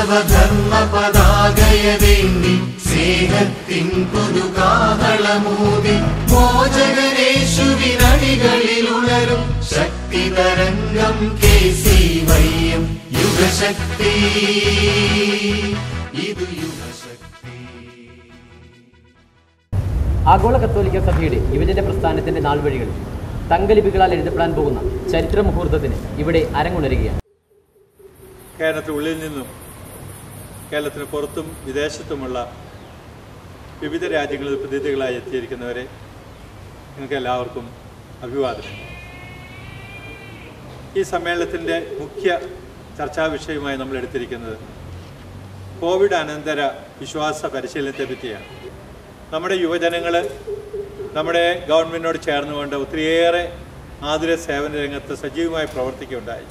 ക്രൈസ്തവധർമ്മ പതാകയതേന്തി സ്നേഹത്തിൻ പുതുകാഹളമൂതി മോചകനേശുവിനടികളിൽ ഉണരും ശക്തി തരംഗം കെ സി വയ്യം യുഗശക്തി ഇത് യുഗശക്തി ആഗോള കത്തോലിക്ക സഭയുടെ യുവജന പ്രസ്ഥാനത്തിന്റെ നാൾവഴികളിൽ തങ്കലിപികളാൽ എഴുതപ്പെടാൻ പോകുന്ന ചരിത്ര മുഹൂർത്തത്തിന് ഇവിടെ അരങ്ങുണരുകയാണ് കേരളത്തിനുള്ളിൽ നിന്നും കേരളത്തിന് പുറത്തും വിദേശത്തുമുള്ള വിവിധ രാജ്യങ്ങളിൽ പ്രതിനിധികളായി എത്തിയിരിക്കുന്നവരെ നിങ്ങൾക്ക് എല്ലാവർക്കും അഭിവാദനം ഈ സമ്മേളനത്തിൻ്റെ മുഖ്യ ചർച്ചാ വിഷയമായി നമ്മൾ എടുത്തിരിക്കുന്നത് കോവിഡ് അനന്തര വിശ്വാസ പരിശീലനത്തെ പറ്റിയാണ് നമ്മുടെ യുവജനങ്ങൾ നമ്മുടെ ഗവൺമെൻറ്റിനോട് ചേർന്നുകൊണ്ട് ഒത്തിരിയേറെ ആതുര സേവന രംഗത്ത് സജീവമായി പ്രവർത്തിക്കുകയുണ്ടായി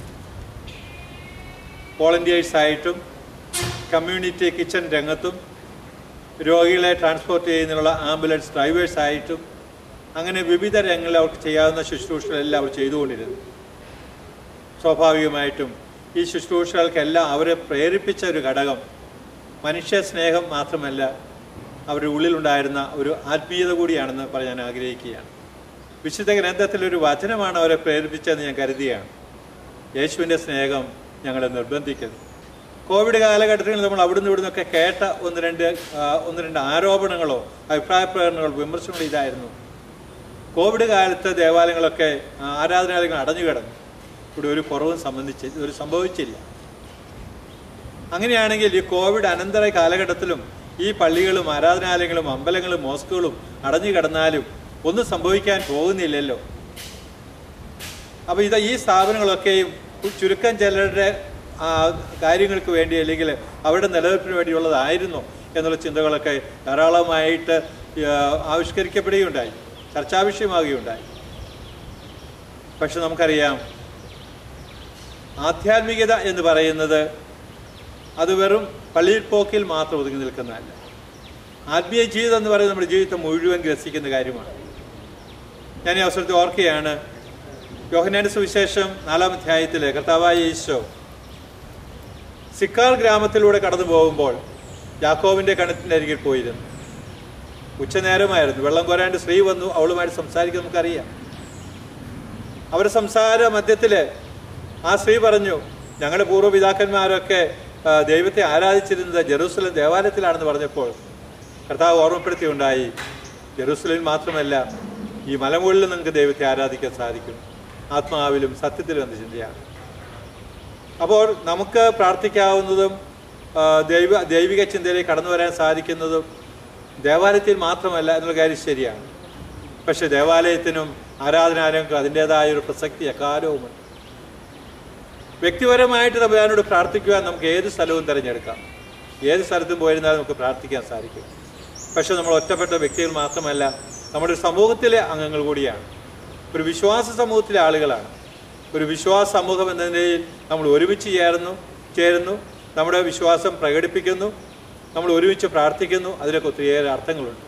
വോളണ്ടിയേഴ്സായിട്ടും കമ്മ്യൂണിറ്റി കിച്ചൺ രംഗത്തും രോഗികളെ ട്രാൻസ്പോർട്ട് ചെയ്യുന്നതിനുള്ള ആംബുലൻസ് ഡ്രൈവേഴ്സായിട്ടും അങ്ങനെ വിവിധ രംഗങ്ങളിൽ അവർക്ക് ചെയ്യാവുന്ന ശുശ്രൂഷകളെല്ലാം അവർ ചെയ്തുകൊണ്ടിരുന്നു സ്വാഭാവികമായിട്ടും ഈ ശുശ്രൂഷകൾക്കെല്ലാം അവരെ പ്രേരിപ്പിച്ച ഒരു ഘടകം മനുഷ്യ സ്നേഹം മാത്രമല്ല അവരുടെ ഉള്ളിലുണ്ടായിരുന്ന ഒരു ആത്മീയത കൂടിയാണെന്ന് പറയാൻ ആഗ്രഹിക്കുകയാണ് വിശുദ്ധ ഗ്രന്ഥത്തിലൊരു വചനമാണ് അവരെ പ്രേരിപ്പിച്ചതെന്ന് ഞാൻ കരുതുകയാണ് യേശുവിൻ്റെ സ്നേഹം ഞങ്ങളെ നിർബന്ധിക്കുന്നു കോവിഡ് കാലഘട്ടത്തിൽ നമ്മൾ അവിടുന്ന് ഇവിടുന്നൊക്കെ കേട്ട ഒന്ന് രണ്ട് ആ, ഒന്ന് രണ്ട് ആരോപണങ്ങളോ അഭിപ്രായ പ്രകടനങ്ങളോ വിമർശനങ്ങളോ ഇതായിരുന്നു കോവിഡ് കാലത്ത് ദേവാലയങ്ങളൊക്കെ ആ, ആരാധനാലയങ്ങൾ അടഞ്ഞു കിടന്നു ഇവിടെ ഒരു കുറവും സംബന്ധിച്ച് ഒരു സംഭവിച്ചില്ല അങ്ങനെയാണെങ്കിൽ ഈ കോവിഡ് അനന്തര കാലഘട്ടത്തിലും ഈ പള്ളികളും ആരാധനാലയങ്ങളും അമ്പലങ്ങളും മോസ്കുകളും അടഞ്ഞു കിടന്നാലും ഒന്നും സംഭവിക്കാൻ പോകുന്നില്ലല്ലോ അപ്പോൾ ഇത് ഈ സ്ഥാപനങ്ങളൊക്കെയും ചുരുക്കം ചിലരുടെ ആ, കാര്യങ്ങൾക്ക് വേണ്ടി അല്ലെങ്കിൽ അവരുടെ നിലനിൽപ്പിന് വേണ്ടിയുള്ളതായിരുന്നു എന്നുള്ള ചിന്തകളൊക്കെ ധാരാളമായിട്ട് ആ, ആവിഷ്കരിക്കപ്പെടുകയുണ്ടായി ചർച്ചാ വിഷയമാകുകയുണ്ടായി പക്ഷെ നമുക്കറിയാം ആധ്യാത്മികത എന്ന് പറയുന്നത് അത് വെറും പള്ളിയിൽ പോക്കിൽ മാത്രം ഒതുങ്ങി നിൽക്കുന്നതല്ല ആത്മീയ ജീവിതം എന്ന് പറയുന്നത് നമ്മുടെ ജീവിതത്തെ മുഴുവൻ ഗ്രസിക്കുന്ന കാര്യമാണ് ഞാൻ ഈ അവസരത്തിൽ ഓർക്കുകയാണ് യോഹനാന്റെ സുവിശേഷം നാലാം അധ്യായത്തിൽ കർത്താവായ ഈശോ സിക്കാർ ഗ്രാമത്തിലൂടെ കടന്നു പോകുമ്പോൾ യാക്കോവിന്റെ കണത്തിന്റെ അരികിൽ പോയിരുന്നു ഉച്ചനേരമായിരുന്നു വെള്ളം കോരാണ്ട് സ്ത്രീ വന്നു അവളുമായിട്ട് സംസാരിക്കാൻ നമുക്കറിയാം അവരുടെ സംസാര മധ്യത്തില് ആ സ്ത്രീ പറഞ്ഞു ഞങ്ങളുടെ പൂർവ്വപിതാക്കന്മാരൊക്കെ ആ, ദൈവത്തെ ആരാധിച്ചിരുന്നത് ജെറൂസലം ദേവാലയത്തിലാണെന്ന് പറഞ്ഞപ്പോൾ കർത്താവ് ഓർമ്മപ്പെടുത്തിയുണ്ടായി ജെറൂസലേമിൽ മാത്രമല്ല ഈ മലമുകളിൽ നിങ്ങൾക്ക് ദൈവത്തെ ആരാധിക്കാൻ സാധിക്കും ആത്മാവിലും സത്യത്തിലും എന്ന ചിന്തയാണ് അപ്പോൾ നമുക്ക് പ്രാർത്ഥിക്കാവുന്നതും ആ, ദൈവ ദൈവിക ചിന്തയിലേക്ക് കടന്നു വരാൻ സാധിക്കുന്നതും ദേവാലയത്തിൽ മാത്രമല്ല എന്നുള്ള കാര്യം ശരിയാണ് പക്ഷെ ദേവാലയത്തിനും ആരാധനാലയങ്ങൾക്കും അതിൻ്റെതായ ഒരു പ്രസക്തി എക്കാലവുമുണ്ട് വ്യക്തിപരമായിട്ട് തമ്പുരാനോട് പ്രാർത്ഥിക്കുവാൻ നമുക്ക് ഏത് സ്ഥലവും തിരഞ്ഞെടുക്കാം ഏത് സ്ഥലത്തും പോയിരുന്നാലും നമുക്ക് പ്രാർത്ഥിക്കാൻ സാധിക്കും പക്ഷെ നമ്മൾ ഒറ്റപ്പെട്ട വ്യക്തികൾ മാത്രമല്ല നമ്മുടെ ഒരു സമൂഹത്തിലെ അംഗങ്ങൾ കൂടിയാണ് ഒരു വിശ്വാസ സമൂഹത്തിലെ ആളുകളാണ് ഒരു വിശ്വാസ സമൂഹം എന്ന നിലയിൽ നമ്മൾ ഒരുമിച്ച് ചേർന്നു ചേരുന്നു നമ്മുടെ വിശ്വാസം പ്രകടിപ്പിക്കുന്നു നമ്മൾ ഒരുമിച്ച് പ്രാർത്ഥിക്കുന്നു അതിലൊക്കെ ഒത്തിരിയേറെ അർത്ഥങ്ങളുണ്ട്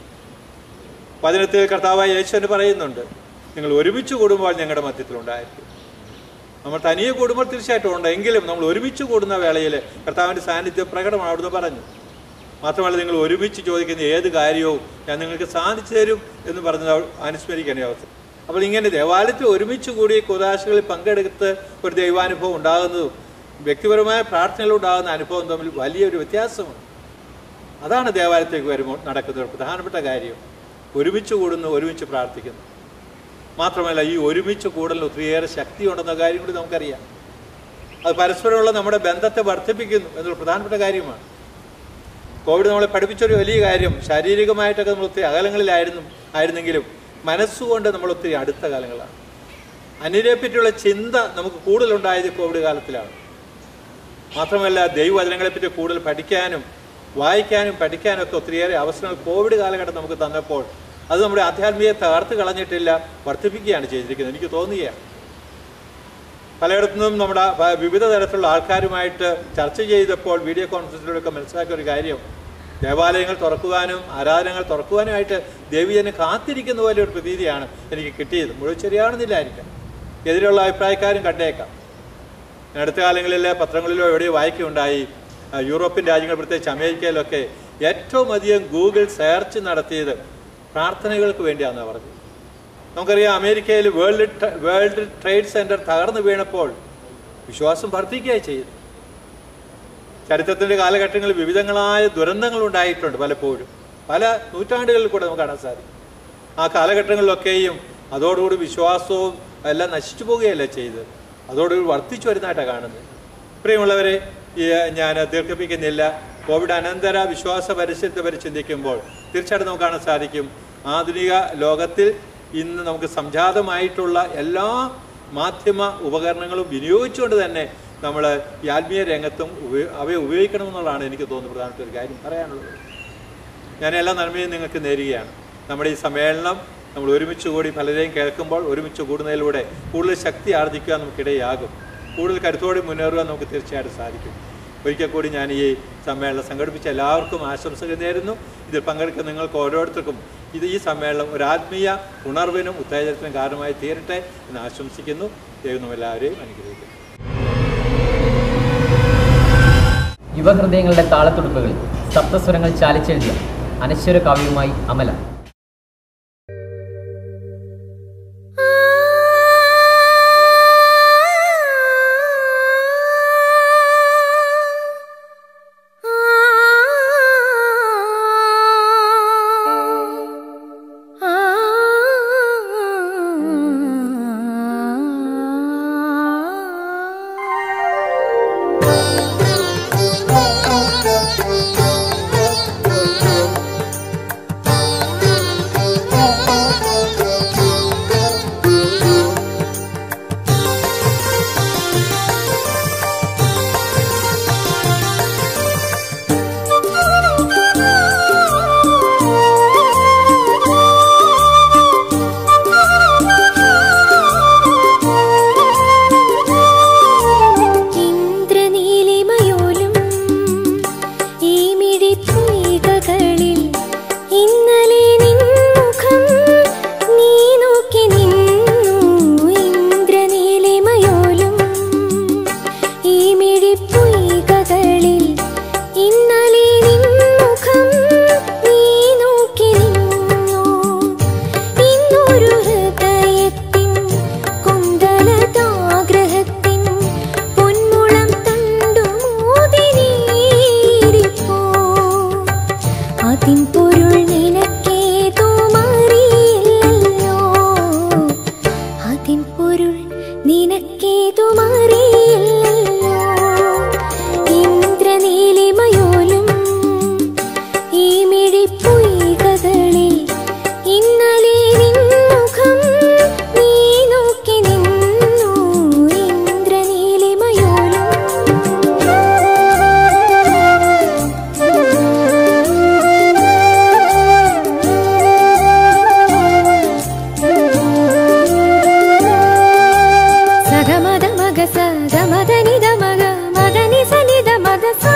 വചനത്തിൽ കർത്താവായ യേശുവിന് പറയുന്നുണ്ട് നിങ്ങൾ ഒരുമിച്ച് കൂടുമ്പോൾ ഞങ്ങളുടെ മധ്യത്തിലുണ്ടായിരിക്കും നമ്മൾ തനിയെ കൂടുമ്പോൾ തീർച്ചയായിട്ടും ഉണ്ട് എങ്കിലും നമ്മൾ ഒരുമിച്ച് കൂടുന്ന വേളയിൽ കർത്താവിൻ്റെ സാന്നിധ്യം പ്രകടമാണ് അവിടുന്ന് പറഞ്ഞു മാത്രമല്ല നിങ്ങൾ ഒരുമിച്ച് ചോദിക്കുന്ന ഏത് കാര്യവും ഞാൻ നിങ്ങൾക്ക് സാധിച്ചു തരും എന്ന് പറഞ്ഞത് അവൾ അനുസ്മരിക്കേണ്ട അവസ്ഥ അപ്പോൾ ഇങ്ങനെ ദേവാലയത്തിൽ ഒരുമിച്ച് കൂടി കുതാശകളിൽ പങ്കെടുത്ത് ഒരു ദൈവാനുഭവം ഉണ്ടാകുന്നതും വ്യക്തിപരമായ പ്രാർത്ഥനകൾ ഉണ്ടാകുന്ന അനുഭവം തമ്മിൽ വലിയൊരു വ്യത്യാസമുണ്ട് അതാണ് ദേവാലയത്തേക്ക് വരുമ്പോൾ നടക്കുന്ന ഒരു പ്രധാനപ്പെട്ട കാര്യം ഒരുമിച്ച് കൂടുന്നു ഒരുമിച്ച് പ്രാർത്ഥിക്കുന്നു മാത്രമല്ല ഈ ഒരുമിച്ച് കൂടലിൽ ഒത്തിരിയേറെ ശക്തി ഉണ്ടെന്ന കാര്യം കൂടി നമുക്കറിയാം അത് പരസ്പരമുള്ള നമ്മുടെ ബന്ധത്തെ വർദ്ധിപ്പിക്കുന്നു എന്നുള്ള പ്രധാനപ്പെട്ട കാര്യമാണ് കോവിഡ് നമ്മളെ പഠിപ്പിച്ചൊരു വലിയ കാര്യം ശാരീരികമായിട്ടൊക്കെ നമ്മൾ ഒത്തിരി അകലങ്ങളിലായിരുന്നു ആയിരുന്നെങ്കിലും മനസ്സുകൊണ്ട് നമ്മൾ ഒത്തിരി അടുത്ത കാലങ്ങളാണ് അന്യരെ പറ്റിയുള്ള ചിന്ത നമുക്ക് കൂടുതലുണ്ടായത് കോവിഡ് കാലത്തിലാണ് മാത്രമല്ല ദൈവവചനങ്ങളെപ്പറ്റി കൂടുതൽ പഠിക്കാനും വായിക്കാനും പഠിക്കാനും ഒക്കെ ഒത്തിരിയേറെ അവസരങ്ങൾ കോവിഡ് കാലഘട്ടം നമുക്ക് തന്നപ്പോൾ അത് നമ്മുടെ ആധ്യാത്മികത തകർത്ത് കളഞ്ഞിട്ടില്ല വർദ്ധിപ്പിക്കുകയാണ് ചെയ്തിരിക്കുന്നത് എനിക്ക് തോന്നുകയാണ് പലയിടത്തു നിന്നും നമ്മുടെ പ- വിവിധ തരത്തിലുള്ള ആൾക്കാരുമായിട്ട് ചർച്ച ചെയ്തപ്പോൾ വീഡിയോ കോൺഫറൻസിലൂടെയൊക്കെ മനസ്സിലാക്കിയ ഒരു കാര്യം ദേവാലയങ്ങൾ തുറക്കുവാനും ആരാധനകൾ തുറക്കുവാനുമായിട്ട് ദേവിജനെ കാത്തിരിക്കുന്ന പോലെ ഒരു പ്രതീതിയാണ് എനിക്ക് കിട്ടിയത് മുഴുവൻ ശരിയാണെന്നില്ലായിരിക്കാം എതിരെയുള്ള അഭിപ്രായക്കാരും കണ്ടേക്കാം ഞാൻ അടുത്ത കാലങ്ങളിൽ പത്രങ്ങളിലോ എവിടെയോ വായിക്കുകയുണ്ടായി ആ, യൂറോപ്യൻ രാജ്യങ്ങൾ പ്രത്യേകിച്ച് അമേരിക്കയിലൊക്കെ ഏറ്റവും അധികം ഗൂഗിൾ സെർച്ച് നടത്തിയത് പ്രാർത്ഥനകൾക്ക് വേണ്ടിയാണെന്ന് പറഞ്ഞത് നമുക്കറിയാം അമേരിക്കയിൽ വേൾഡ് ട്ര- വേൾഡ് ട്രേഡ് സെന്റർ തകർന്നു വീണപ്പോൾ വിശ്വാസം വർദ്ധിക്കുകയായി ചെയ്തു ചരിത്രത്തിന്റെ കാലഘട്ടങ്ങളിൽ വിവിധങ്ങളായ ദുരന്തങ്ങൾ ഉണ്ടായിട്ടുണ്ട് പലപ്പോഴും പല നൂറ്റാണ്ടുകളിൽ കൂടെ നമുക്ക് കാണാൻ സാധിക്കും ആ കാലഘട്ടങ്ങളിലൊക്കെയും അതോടുകൂടി വിശ്വാസവും എല്ലാം നശിച്ചു പോവുകയല്ല ചെയ്തത് അതോടുകൂടി വർദ്ധിച്ചു വരുന്നതായിട്ടാണ് കാണുന്നത് പ്രിയമുള്ളവരെ ഈ ഞാൻ ദീർഘിപ്പിക്കുന്നില്ല കോവിഡ് അനന്തര വിശ്വാസ പരിസരത്തെ പറ്റി ചിന്തിക്കുമ്പോൾ തീർച്ചയായിട്ടും നമുക്ക് കാണാൻ സാധിക്കും ആധുനിക ലോകത്തിൽ ഇന്ന് നമുക്ക് സംജാതമായിട്ടുള്ള എല്ലാ മാധ്യമ ഉപകരണങ്ങളും വിനിയോഗിച്ചുകൊണ്ട് തന്നെ നമ്മൾ ഈ ആത്മീയ രംഗത്തും ഉപയോ അവയെ ഉപയോഗിക്കണമെന്നുള്ളതാണ് എനിക്ക് തോന്നുന്ന പ്രധാനപ്പെട്ട ഒരു കാര്യം പറയാനുള്ളത് ഞാൻ എല്ലാ നന്മയും നിങ്ങൾക്ക് നേരുകയാണ് നമ്മുടെ ഈ സമ്മേളനം നമ്മൾ ഒരുമിച്ച് കൂടി പലരെയും കേൾക്കുമ്പോൾ ഒരുമിച്ച് കൂടുന്നതിലൂടെ കൂടുതൽ ശക്തി ആർജിക്കാൻ നമുക്കിടയാകും കൂടുതൽ കരുത്തോടെ മുന്നേറുവാൻ നമുക്ക് തീർച്ചയായിട്ടും സാധിക്കും ഒരിക്കൽ കൂടി ഞാൻ ഈ സമ്മേളനം സംഘടിപ്പിച്ച എല്ലാവർക്കും ആശംസകൾ നേരുന്നു ഇതിൽ പങ്കെടുക്കുന്ന നിങ്ങൾക്ക് ഓരോരുത്തർക്കും ഇത് ഈ സമ്മേളനം ഒരു ആത്മീയ ഉണർവിനും ഉത്തേജനത്തിനും കാരണമായി തീരട്ടെ എന്ന് ആശംസിക്കുന്നു ദൈവം എല്ലാവരെയും അനുഗ്രഹിക്കുന്നു യുവഹൃദയങ്ങളുടെ താളത്തുടുപ്പുകളിൽ സപ്തസ്വരങ്ങൾ ചാലിച്ചെഴുതിയ അനശ്വര കാവ്യവുമായി അമല ഇന്ദ്രനീലിമയോലും ഈ മിഴിപ്പുയികകളിൽ ഇന്നലെ നിൻമുഖം നീ നോക്കി നിന്നു ഇന്ദ്രനീലിമയോലും ഈ മിഴിപ്പുയികകളിൽ ഇന്നലെ നിൻമുഖം നീ നോക്കി നിന്നു ഇന്നൊരു ഹൃദയത്തിൻ കുന്തലതാഗ്രഹത്തിൻ പൊന്മുളം തണ്ടു മോദിനീരിപ്പോ അതിൻ പൊരുൾ നിനക്കേതോ മാറിയില്ലല്ലോ അതിൻ പൊരുൾ നിനക്കേതോ മാറിയില്ലല്ലോ ഇന്ദ്രനീലിമയോലും ഈ മിഴിപ്പുയികകളിൽ ഇന്നലെ നിൻമുഖം നീ നോക്കി നിന്നു ഇന്ദ്രനീലിമയോലും സഗമദ മഗ സഗമദ നിദ മഗ മദനി സനിദ മദ സാ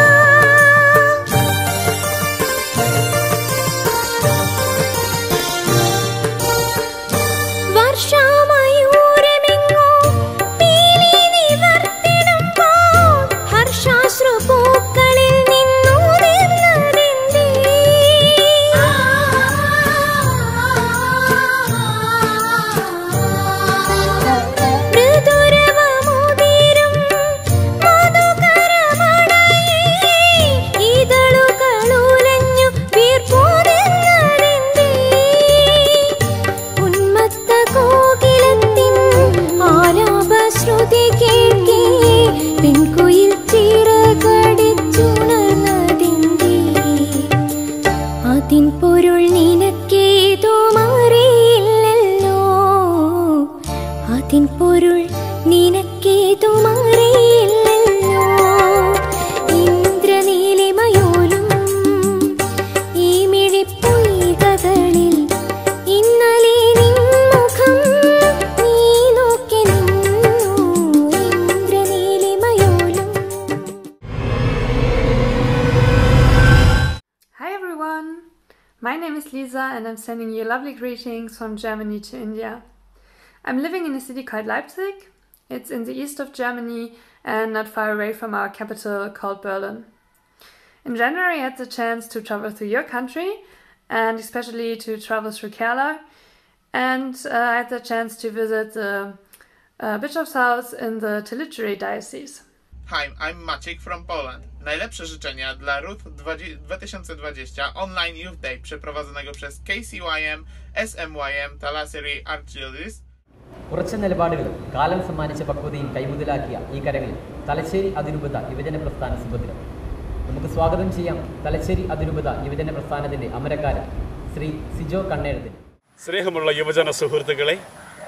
വർഷാമയൂരമെങ്ങോ പീലി നിവർത്തിടുമ്പോൾ ഹർഷാശ്രുപൂക്കളിൽ നിന്നൂതിർന്നതെന്തേ? മൃദുരവമുതിരും മധുകരമണയേ ഇതളുകളുലഞ്ഞു വീർപ്പൂതെന്നതെന്തേ? ഉന്മത്ത കോകിലത്തിൻ ആലാപശ്രുതി കേൾക്കേ പെൺകുയിൽ ചിറകടിച്ചുണർന്നതിൻ്റെ അതിൻ പൊരുൾ നിനക്കേതോ മാറിയില്ലല്ലോ അതിൻ പൊരുൾ നിനക്കേതോ മാറിയില്ലല്ലോ ഇന്ദ്രനീലിമയോലും ഈ മിഴിപ്പൊയ്കകളിൽ ഇന്നലെ നിൻമുഖം നീ നോക്കി നിന്നു ഇന്ദ്രനീലിമയോലും Hi everyone! My name is Lisa and I'm sending you lovely greetings from Germany to India. I'm living in a city called Leipzig. It's in the east of Germany and not far away from our capital called Berlin. In January, I had the chance to travel through your country and especially to travel through Kerala. And uh, I had the chance to visit the uh, Bishop's House in the Tillicheri Diocese. Hi, I'm Maciek from Poland. Najlepsze życzenia dla Ruth 2020 Online Youth Day przeprowadzonego przez KCYM, SMYM, Talassery Archdiocese ഉറച്ച നിലപാടുകളും കാലം സമ്മാനിച്ച പക്വതയും കൈമുതലാക്കിയ ഈ കരങ്ങളിൽ തലശ്ശേരി അതിരൂപത യുവജന പ്രസ്ഥാന സുഭദ്രം നമുക്ക് സ്വാഗതം ചെയ്യാം തലശ്ശേരി അതിരൂപത യുവജന പ്രസ്ഥാനത്തിന്റെ അമരക്കാരൻ ശ്രീ സിജോ കണ്ണേഴത്തിന് സ്നേഹമുള്ള യുവജന സുഹൃത്തുക്കളെ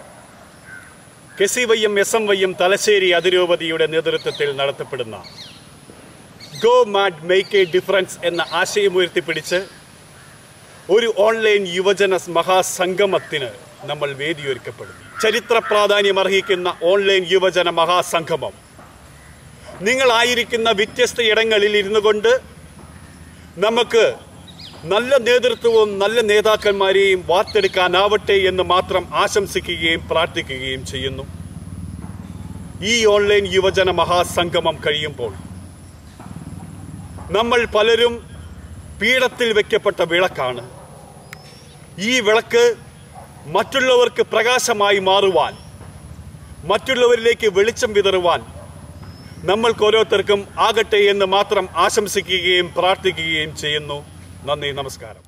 K C Y M S M Y M Thalassery അതിരൂപതയുടെ നേതൃത്വത്തിൽ നടത്തപ്പെടുന്ന go mad make a difference എന്ന ആശയം ഉയർത്തിപ്പിടിച്ച് ഒരു ഓൺലൈൻ യുവജന മഹാസംഗമത്തിന് നമ്മൾ വേദിയൊരുക്കപ്പെടുന്നു ചരിത്ര പ്രാധാന്യം അർഹിക്കുന്ന ഓൺലൈൻ യുവജന മഹാസംഗമം നിങ്ങളായിരിക്കുന്ന വ്യത്യസ്ത ഇടങ്ങളിൽ ഇരുന്നു കൊണ്ട് നമുക്ക് നല്ല നേതൃത്വവും നല്ല നേതാക്കന്മാരെയും വാർത്തെടുക്കാനാവട്ടെ എന്ന് മാത്രം ആശംസിക്കുകയും പ്രാർത്ഥിക്കുകയും ചെയ്യുന്നു ഈ ഓൺലൈൻ യുവജന മഹാസംഗമം കഴിയുമ്പോൾ നമ്മൾ പലരും പീഠത്തിൽ വെക്കപ്പെട്ട വിളക്കാണ് ഈ വിളക്ക് മറ്റുള്ളവർക്ക് പ്രകാശമായി മാറുവാൻ മറ്റുള്ളവരിലേക്ക് വെളിച്ചം വിതറുവാൻ നമ്മൾക്ക് ഓരോരുത്തർക്കും ആകട്ടെ എന്ന് മാത്രം ആശംസിക്കുകയും പ്രാർത്ഥിക്കുകയും ചെയ്യുന്നു നന്ദി നമസ്കാരം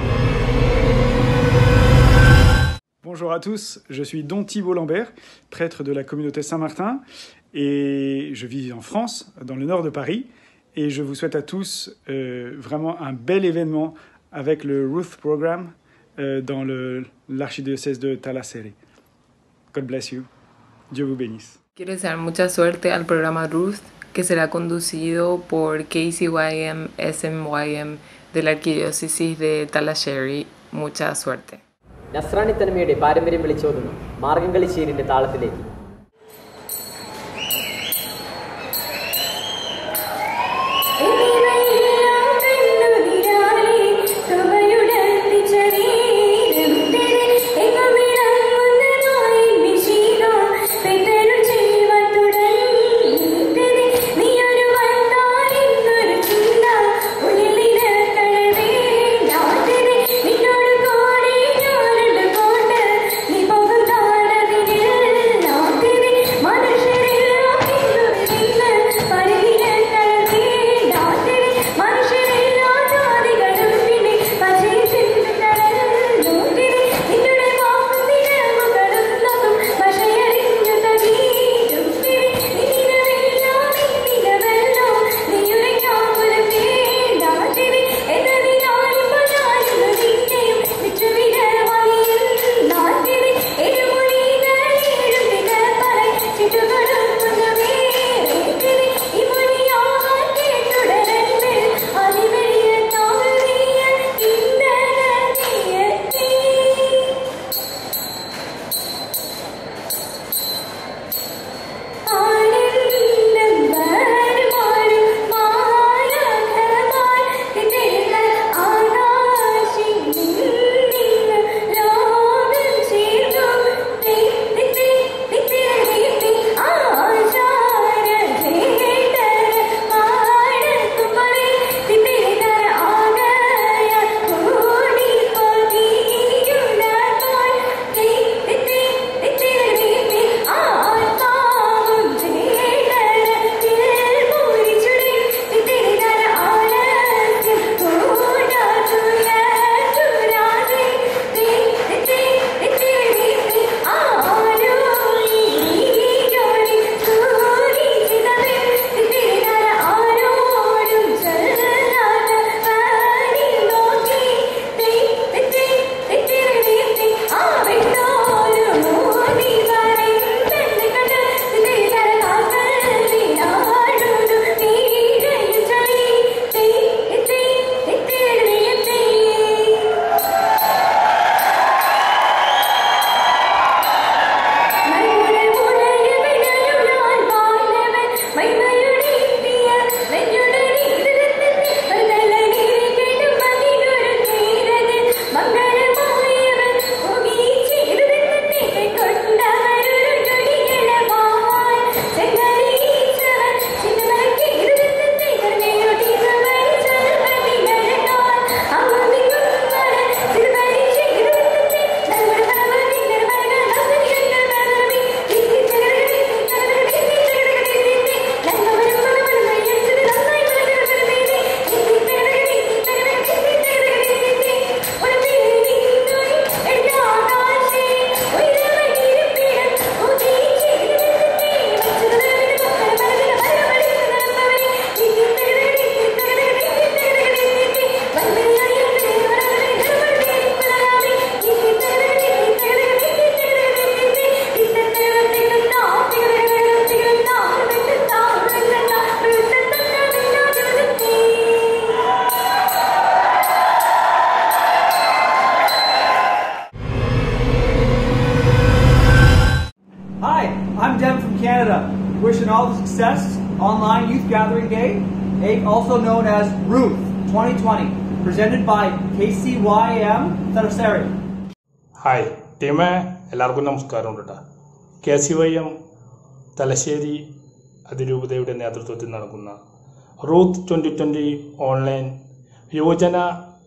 Bonjour à tous, je suis Don Thibault Lambert, prêtre de la communauté Saint-Martin, et je vis en France, dans le nord de Paris, et je vous souhaite à tous euh, vraiment un bel événement avec le Ruth Programme euh, dans le- l'archidiocèse de Talasere. God bless you. Dieu vous bénisse. Quiero desear mucha suerte al programa Ruth, que será conducido por KCYM SMYM de la Arquidiócesis de Talashere. Mucha suerte. നസ്രാണി തനിമയുടെ പാരമ്പര്യം വിളിച്ചോതുന്നു മാർഗംകളി ശീലിന്റെ താളത്തിലേക്ക് നിന്നോട് കോടി ഞാനുണ്ട് കൊണ്ട് നീ പോകും താടതിൽ wishing all the success online youth gathering day, eh, also known as Ruth 2020, presented by KCYM Thalassery. Hi ടീമേ എല്ലാവർക്കും നമസ്കാരം കേട്ടോ K C Y M Thalassery അതിരൂപതയുടെ നേതൃത്വത്തിൽ നടക്കുന്ന റൂത്ത് ട്വൻ്റി ട്വൻ്റി ഓൺലൈൻ യുവജന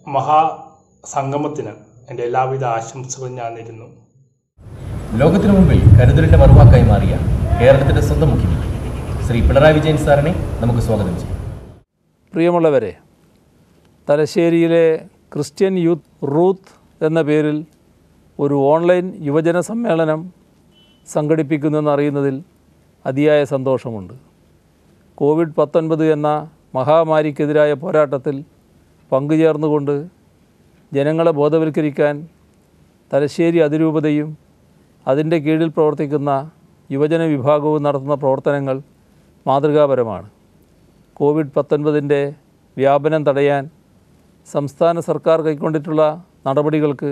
മഹാസംഗമത്തിന് എൻ്റെ എല്ലാവിധ ആശംസകളും ഞാൻ നേരുന്നു ലോകത്തിനു മുമ്പിൽ കരുതലിന്റെ മറുവാക്കായി മാറിയ കേരളത്തിന്റെ സ്വന്തം മുഖ്യമന്ത്രി ശ്രീ പിണറായി വിജയൻ സാറിനെ നമുക്ക് സ്വാഗതം ചെയ്യാം പ്രിയമുള്ളവരെ തലശ്ശേരിയിലെ ക്രിസ്ത്യൻ യൂത്ത് റൂത്ത് എന്ന പേരിൽ ഒരു ഓൺലൈൻ യുവജന സമ്മേളനം സംഘടിപ്പിക്കുന്നെന്നറിയുന്നതിൽ അതിയായ സന്തോഷമുണ്ട് കോവിഡ് പത്തൊൻപത് എന്ന മഹാമാരിക്കെതിരായ പോരാട്ടത്തിൽ പങ്കുചേർന്നുകൊണ്ട് ജനങ്ങളെ ബോധവൽക്കരിക്കാൻ തലശ്ശേരി അതിരൂപതയും അതിൻ്റെ കീഴിൽ പ്രവർത്തിക്കുന്ന യുവജന വിഭാഗവും നടത്തുന്ന പ്രവർത്തനങ്ങൾ മാതൃകാപരമാണ് കോവിഡ് പത്തൊൻപതിൻ്റെ വ്യാപനം തടയാൻ സംസ്ഥാന സർക്കാർ കൈക്കൊണ്ടിട്ടുള്ള നടപടികൾക്ക്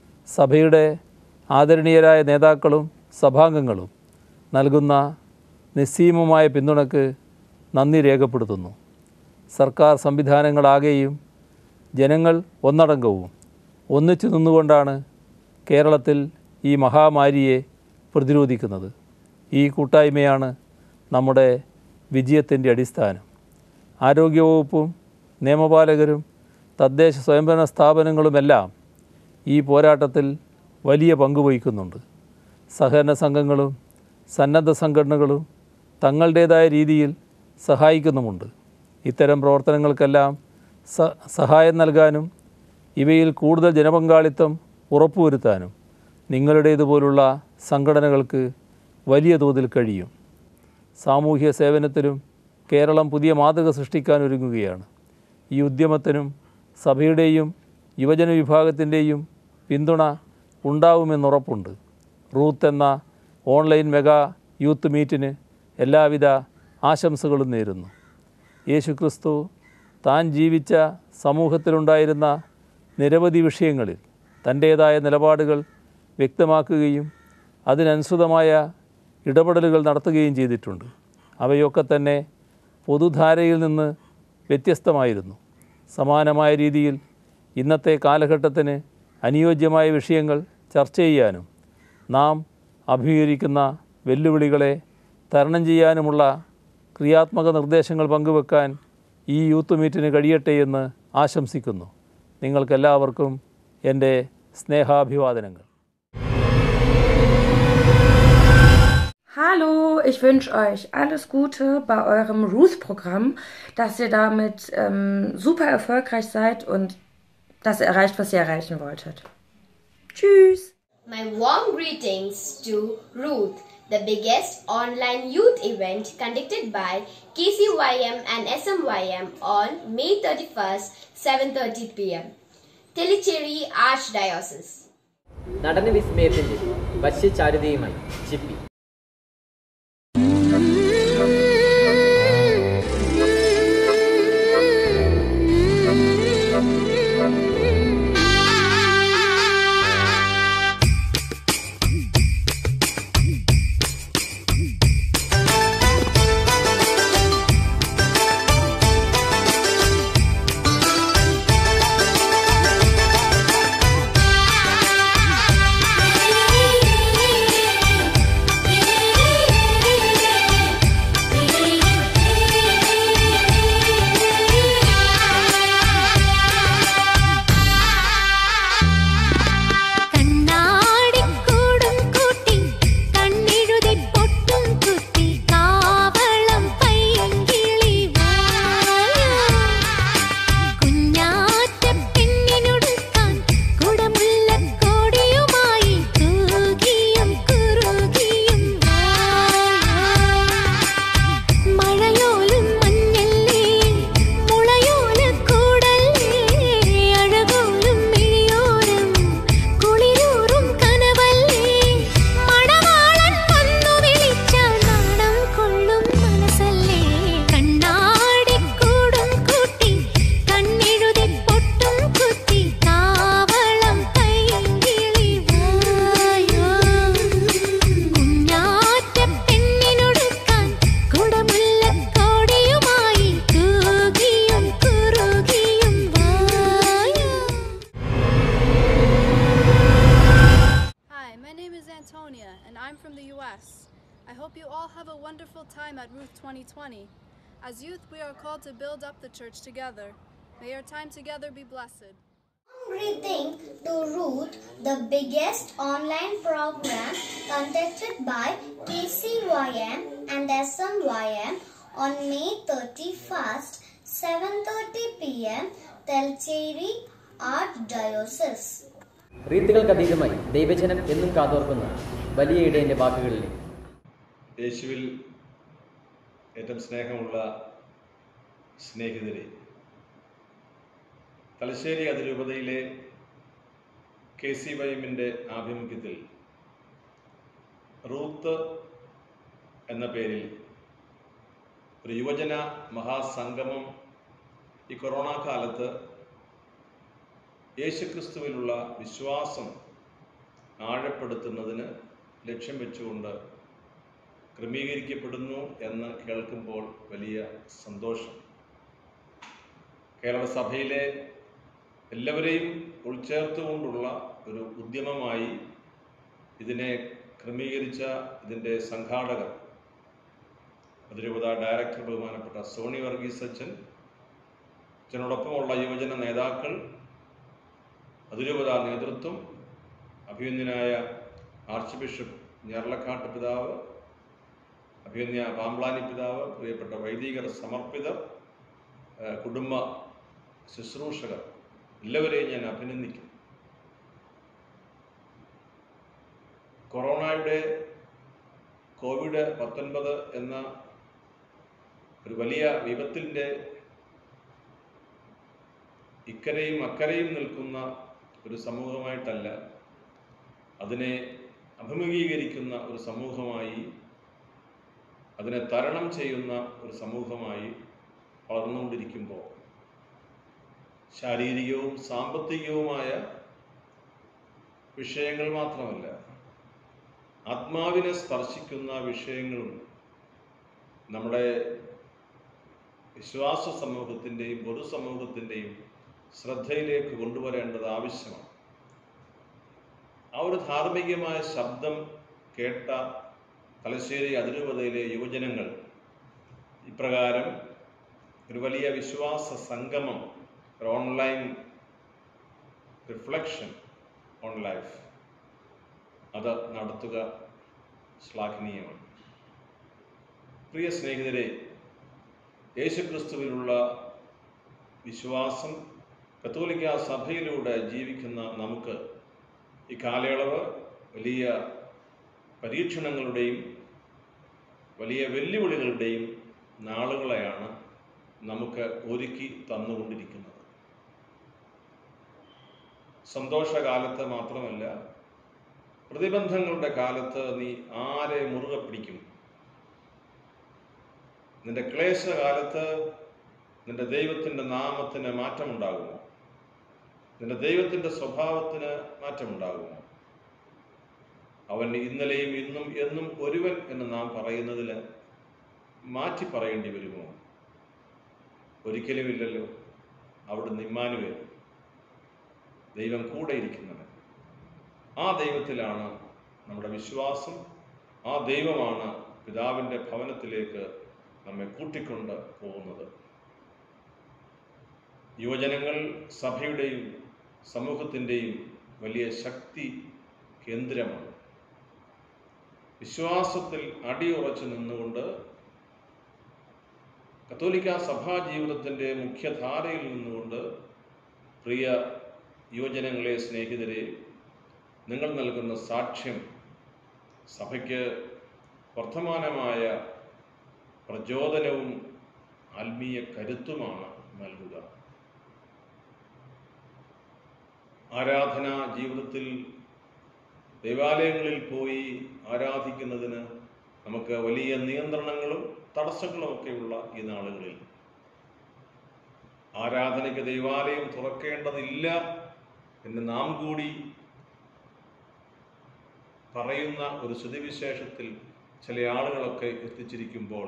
സഭയുടെ ആദരണീയരായ നേതാക്കളും സഭാംഗങ്ങളും നൽകുന്ന നിസ്സീമമായ പിന്തുണക്ക് നന്ദി രേഖപ്പെടുത്തുന്നു സർക്കാർ സംവിധാനങ്ങളാകെയും ജനങ്ങൾ ഒന്നടങ്കവും ഒന്നിച്ചു നിന്നുകൊണ്ടാണ് കേരളത്തിൽ ഈ മഹാമാരിയെ പ്രതിരോധിക്കുന്നത് ഈ കൂട്ടായ്മയാണ് നമ്മുടെ വിജയത്തിൻ്റെ അടിസ്ഥാനം ആരോഗ്യവകുപ്പും നിയമപാലകരും തദ്ദേശ സ്വയംഭരണ സ്ഥാപനങ്ങളുമെല്ലാം ഈ പോരാട്ടത്തിൽ വലിയ പങ്ക് വഹിക്കുന്നുണ്ട് സഹകരണ സംഘങ്ങളും സന്നദ്ധ സംഘടനകളും തങ്ങളുടേതായ രീതിയിൽ സഹായിക്കുന്നുമുണ്ട് ഇത്തരം പ്രവർത്തനങ്ങൾക്കെല്ലാം സ സഹായം നൽകാനും ഇവയിൽ കൂടുതൽ ജനപങ്കാളിത്തം ഉറപ്പുവരുത്താനും നിങ്ങളുടേതുപോലുള്ള സംഘടനകൾക്ക് വലിയ തോതിൽ കഴിയും സാമൂഹ്യ സേവനത്തിലും കേരളം പുതിയ മാതൃക സൃഷ്ടിക്കാൻ ഒരുങ്ങുകയാണ് ഈ ഉദ്യമത്തിനും സഭയുടെയും യുവജന വിഭാഗത്തിൻ്റെയും പിന്തുണ ഉണ്ടാവുമെന്നുറപ്പുണ്ട് റൂത്ത് എന്ന ഓൺലൈൻ മെഗാ യൂത്ത് മീറ്റിന് എല്ലാവിധ ആശംസകളും നേരുന്നു യേശുക്രിസ്തു താൻ ജീവിച്ച സമൂഹത്തിലുണ്ടായിരുന്ന നിരവധി വിഷയങ്ങളിൽ തൻ്റേതായ നിലപാടുകൾ വ്യക്തമാക്കുകയും അതിനനുസൃതമായ ഇടപെടലുകൾ നടത്തുകയും ചെയ്തിട്ടുണ്ട് അവയൊക്കെ തന്നെ പൊതുധാരയിൽ നിന്ന് വ്യത്യസ്തമായിരുന്നു സമാനമായ രീതിയിൽ ഇന്നത്തെ കാലഘട്ടത്തിന് അനുയോജ്യമായ വിഷയങ്ങൾ ചർച്ച ചെയ്യാനും നാം അഭിമുഖീകരിക്കുന്ന വെല്ലുവിളികളെ തരണം ചെയ്യാനുമുള്ള ക്രിയാത്മക നിർദ്ദേശങ്ങൾ പങ്കുവെക്കാൻ ഈ യൂത്ത് മീറ്റിന് കഴിയട്ടെ എന്ന് ആശംസിക്കുന്നു നിങ്ങൾക്കെല്ലാവർക്കും എൻ്റെ സ്നേഹാഭിവാദനങ്ങൾ Hallo, ich wünsche euch alles Gute bei eurem Ruth-Programm, dass ihr damit ähm, super erfolgreich seid und das erreicht, was ihr erreichen wolltet. Tschüss! My warm greetings to Ruth, the biggest online youth event conducted by KCYM and SMYM on May 31st, 7:30 p.m. Telicheri Archdiocese. നടന വിസ്മയത്തിന്റെ വശ്യചാരുതയുമായി Chippi Thank Antonia, and I'm from the U.S. I hope you all have a wonderful time at Ruth 2020. As youth, we are called to build up the church together. May our time together be blessed. Greeting to Root, the biggest online program conducted by KCYM and SMYM on May 31st, 7:30 p.m. Telcheri Archdiocese. റീത്തുകൾക്കതീതമായി ദൈവജനം എന്നും കാതോർക്കുന്ന വലിയ ഇടയന്റെ വാക്കുകളിലെ യേശുവിൽ ഏറ്റവും സ്നേഹമുള്ള സ്നേഹിതരെ തലശ്ശേരി അതിരൂപതയിലെ K C വൈഎമ്മിൻ്റെ ആഭിമുഖ്യത്തിൽ Ruth എന്ന പേരിൽ ഒരു യുവജന മഹാസംഗമം ഈ കൊറോണ കാലത്ത് യേശുക്രിസ്തുവിലുള്ള വിശ്വാസം ആഴപ്പെടുത്തുന്നതിന് ലക്ഷ്യം വെച്ചുകൊണ്ട് ക്രമീകരിക്കപ്പെടുന്നു എന്ന് കേൾക്കുമ്പോൾ വലിയ സന്തോഷം കേരള സഭയിലെ എല്ലാവരെയും ഉൾച്ചേർത്തുകൊണ്ടുള്ള ഒരു ഉദ്യമമായി ഇതിനെ ക്രമീകരിച്ച ഇതിൻ്റെ സംഘാടകർ അതിരൂപത ഡയറക്ടർ ബഹുമാനപ്പെട്ട സോണി വർഗീസ് അച്ഛൻ അച്ഛനോടൊപ്പമുള്ള യുവജന നേതാക്കൾ അതിരൂപത നേതൃത്വം അഭിമന്യനായ ആർച്ച് ബിഷപ്പ് ഞെർലക്കാട്ട് പിതാവ് അഭിമന്യ പാമ്പ്ലാനി പിതാവ് പ്രിയപ്പെട്ട വൈദികർ സമർപ്പിതർ ഏഹ് കുടുംബ ശുശ്രൂഷകർ എല്ലാവരെയും ഞാൻ അഭിനന്ദിക്കുന്നു കൊറോണയുടെ കോവിഡ് പത്തൊൻപത് എന്ന ഒരു വലിയ വിപത്തിൻ്റെ ഇക്കരയും അക്കരയും നിൽക്കുന്ന ഒരു സമൂഹമായിട്ടല്ല അതിനെ അഭിമുഖീകരിക്കുന്ന ഒരു സമൂഹമായി അതിനെ തരണം ചെയ്യുന്ന ഒരു സമൂഹമായി വളർന്നുകൊണ്ടിരിക്കുമ്പോൾ ശാരീരികവും സാമ്പത്തികവുമായ വിഷയങ്ങൾ മാത്രമല്ല ആത്മാവിനെ സ്പർശിക്കുന്ന വിഷയങ്ങളും നമ്മുടെ വിശ്വാസ സമൂഹത്തിൻ്റെയും പൊതുസമൂഹത്തിൻ്റെയും ശ്രദ്ധയിലേക്ക് കൊണ്ടുവരേണ്ടത് ആവശ്യമാണ് ആ ഒരു ധാർമ്മികമായ ശബ്ദം കേട്ട തലശ്ശേരി അതിരൂപതയിലെ യുവജനങ്ങൾ ഇപ്രകാരം ഒരു വലിയ വിശ്വാസ സംഗമം ഒരു ഓൺലൈൻ റിഫ്ലക്ഷൻ ഓൺ ലൈഫ് അത് നടത്തുക ശ്ലാഘനീയമാണ് പ്രിയ സ്നേഹിതരെ യേശുക്രിസ്തുവിലുള്ള വിശ്വാസം കത്തോലിക്ക സഭയിലൂടെ ജീവിക്കുന്ന നമുക്ക് ഈ കാലയളവ് വലിയ പരീക്ഷണങ്ങളുടെയും വലിയ വെല്ലുവിളികളുടെയും നാളുകളെയാണ് നമുക്ക് ഒരുക്കി തന്നുകൊണ്ടിരിക്കുന്നത് സന്തോഷകാലത്ത് മാത്രമല്ല പ്രതിബന്ധങ്ങളുടെ കാലത്ത് നീ ആരെ മുറുകെ പിടിക്കും നിന്റെ ക്ലേശകാലത്ത് നിന്റെ ദൈവത്തിൻ്റെ നാമത്തിന് മാറ്റമുണ്ടാകുമോ നിന്റെ ദൈവത്തിൻ്റെ സ്വഭാവത്തിന് മാറ്റമുണ്ടാകുമോ അവൻ ഇന്നലെയും ഇന്നും എന്നും ഒരുവൻ എന്ന് നാം പറയുന്നതിൽ മാറ്റി പറയേണ്ടി വരുമോ ഒരിക്കലുമില്ലല്ലോ അവിടുന്ന് ഇമ്മാനുവേൽ ദൈവം കൂടെ ഇരിക്കുന്നവൻ ആ ദൈവത്തിലാണ് നമ്മുടെ വിശ്വാസം ആ ദൈവമാണ് പിതാവിൻ്റെ ഭവനത്തിലേക്ക് നമ്മെ കൂട്ടിക്കൊണ്ട് പോകുന്നത് യുവജനങ്ങൾ സഭയുടെയും സമൂഹത്തിൻ്റെയും വലിയ ശക്തി കേന്ദ്രമാണ് വിശ്വാസത്തിൽ അടിയുറച്ചു നിന്നുകൊണ്ട് കത്തോലിക്ക സഭാ ജീവിതത്തിൻ്റെ മുഖ്യധാരയിൽ നിന്നുകൊണ്ട് പ്രിയ യുവജനങ്ങളെ സ്നേഹിതരെ നിങ്ങൾ നൽകുന്ന സാക്ഷ്യം സഭയ്ക്ക് വർത്തമാനമായ പ്രചോദനവും ആത്മീയ കരുത്തുമാണ് നൽകുക ആരാധനാ ജീവിതത്തിൽ ദേവാലയങ്ങളിൽ പോയി ആരാധിക്കുന്നതിന് നമുക്ക് വലിയ നിയന്ത്രണങ്ങളും തടസ്സങ്ങളും ഒക്കെയുള്ള ഈ നാളുകളിൽ ആരാധനയ്ക്ക് ദൈവാലയം തുറക്കേണ്ടതില്ല എന്ന് നാം കൂടി പറയുന്ന ഒരു സ്ഥിതിവിശേഷത്തിൽ ചില ആളുകളൊക്കെ എത്തിച്ചിരിക്കുമ്പോൾ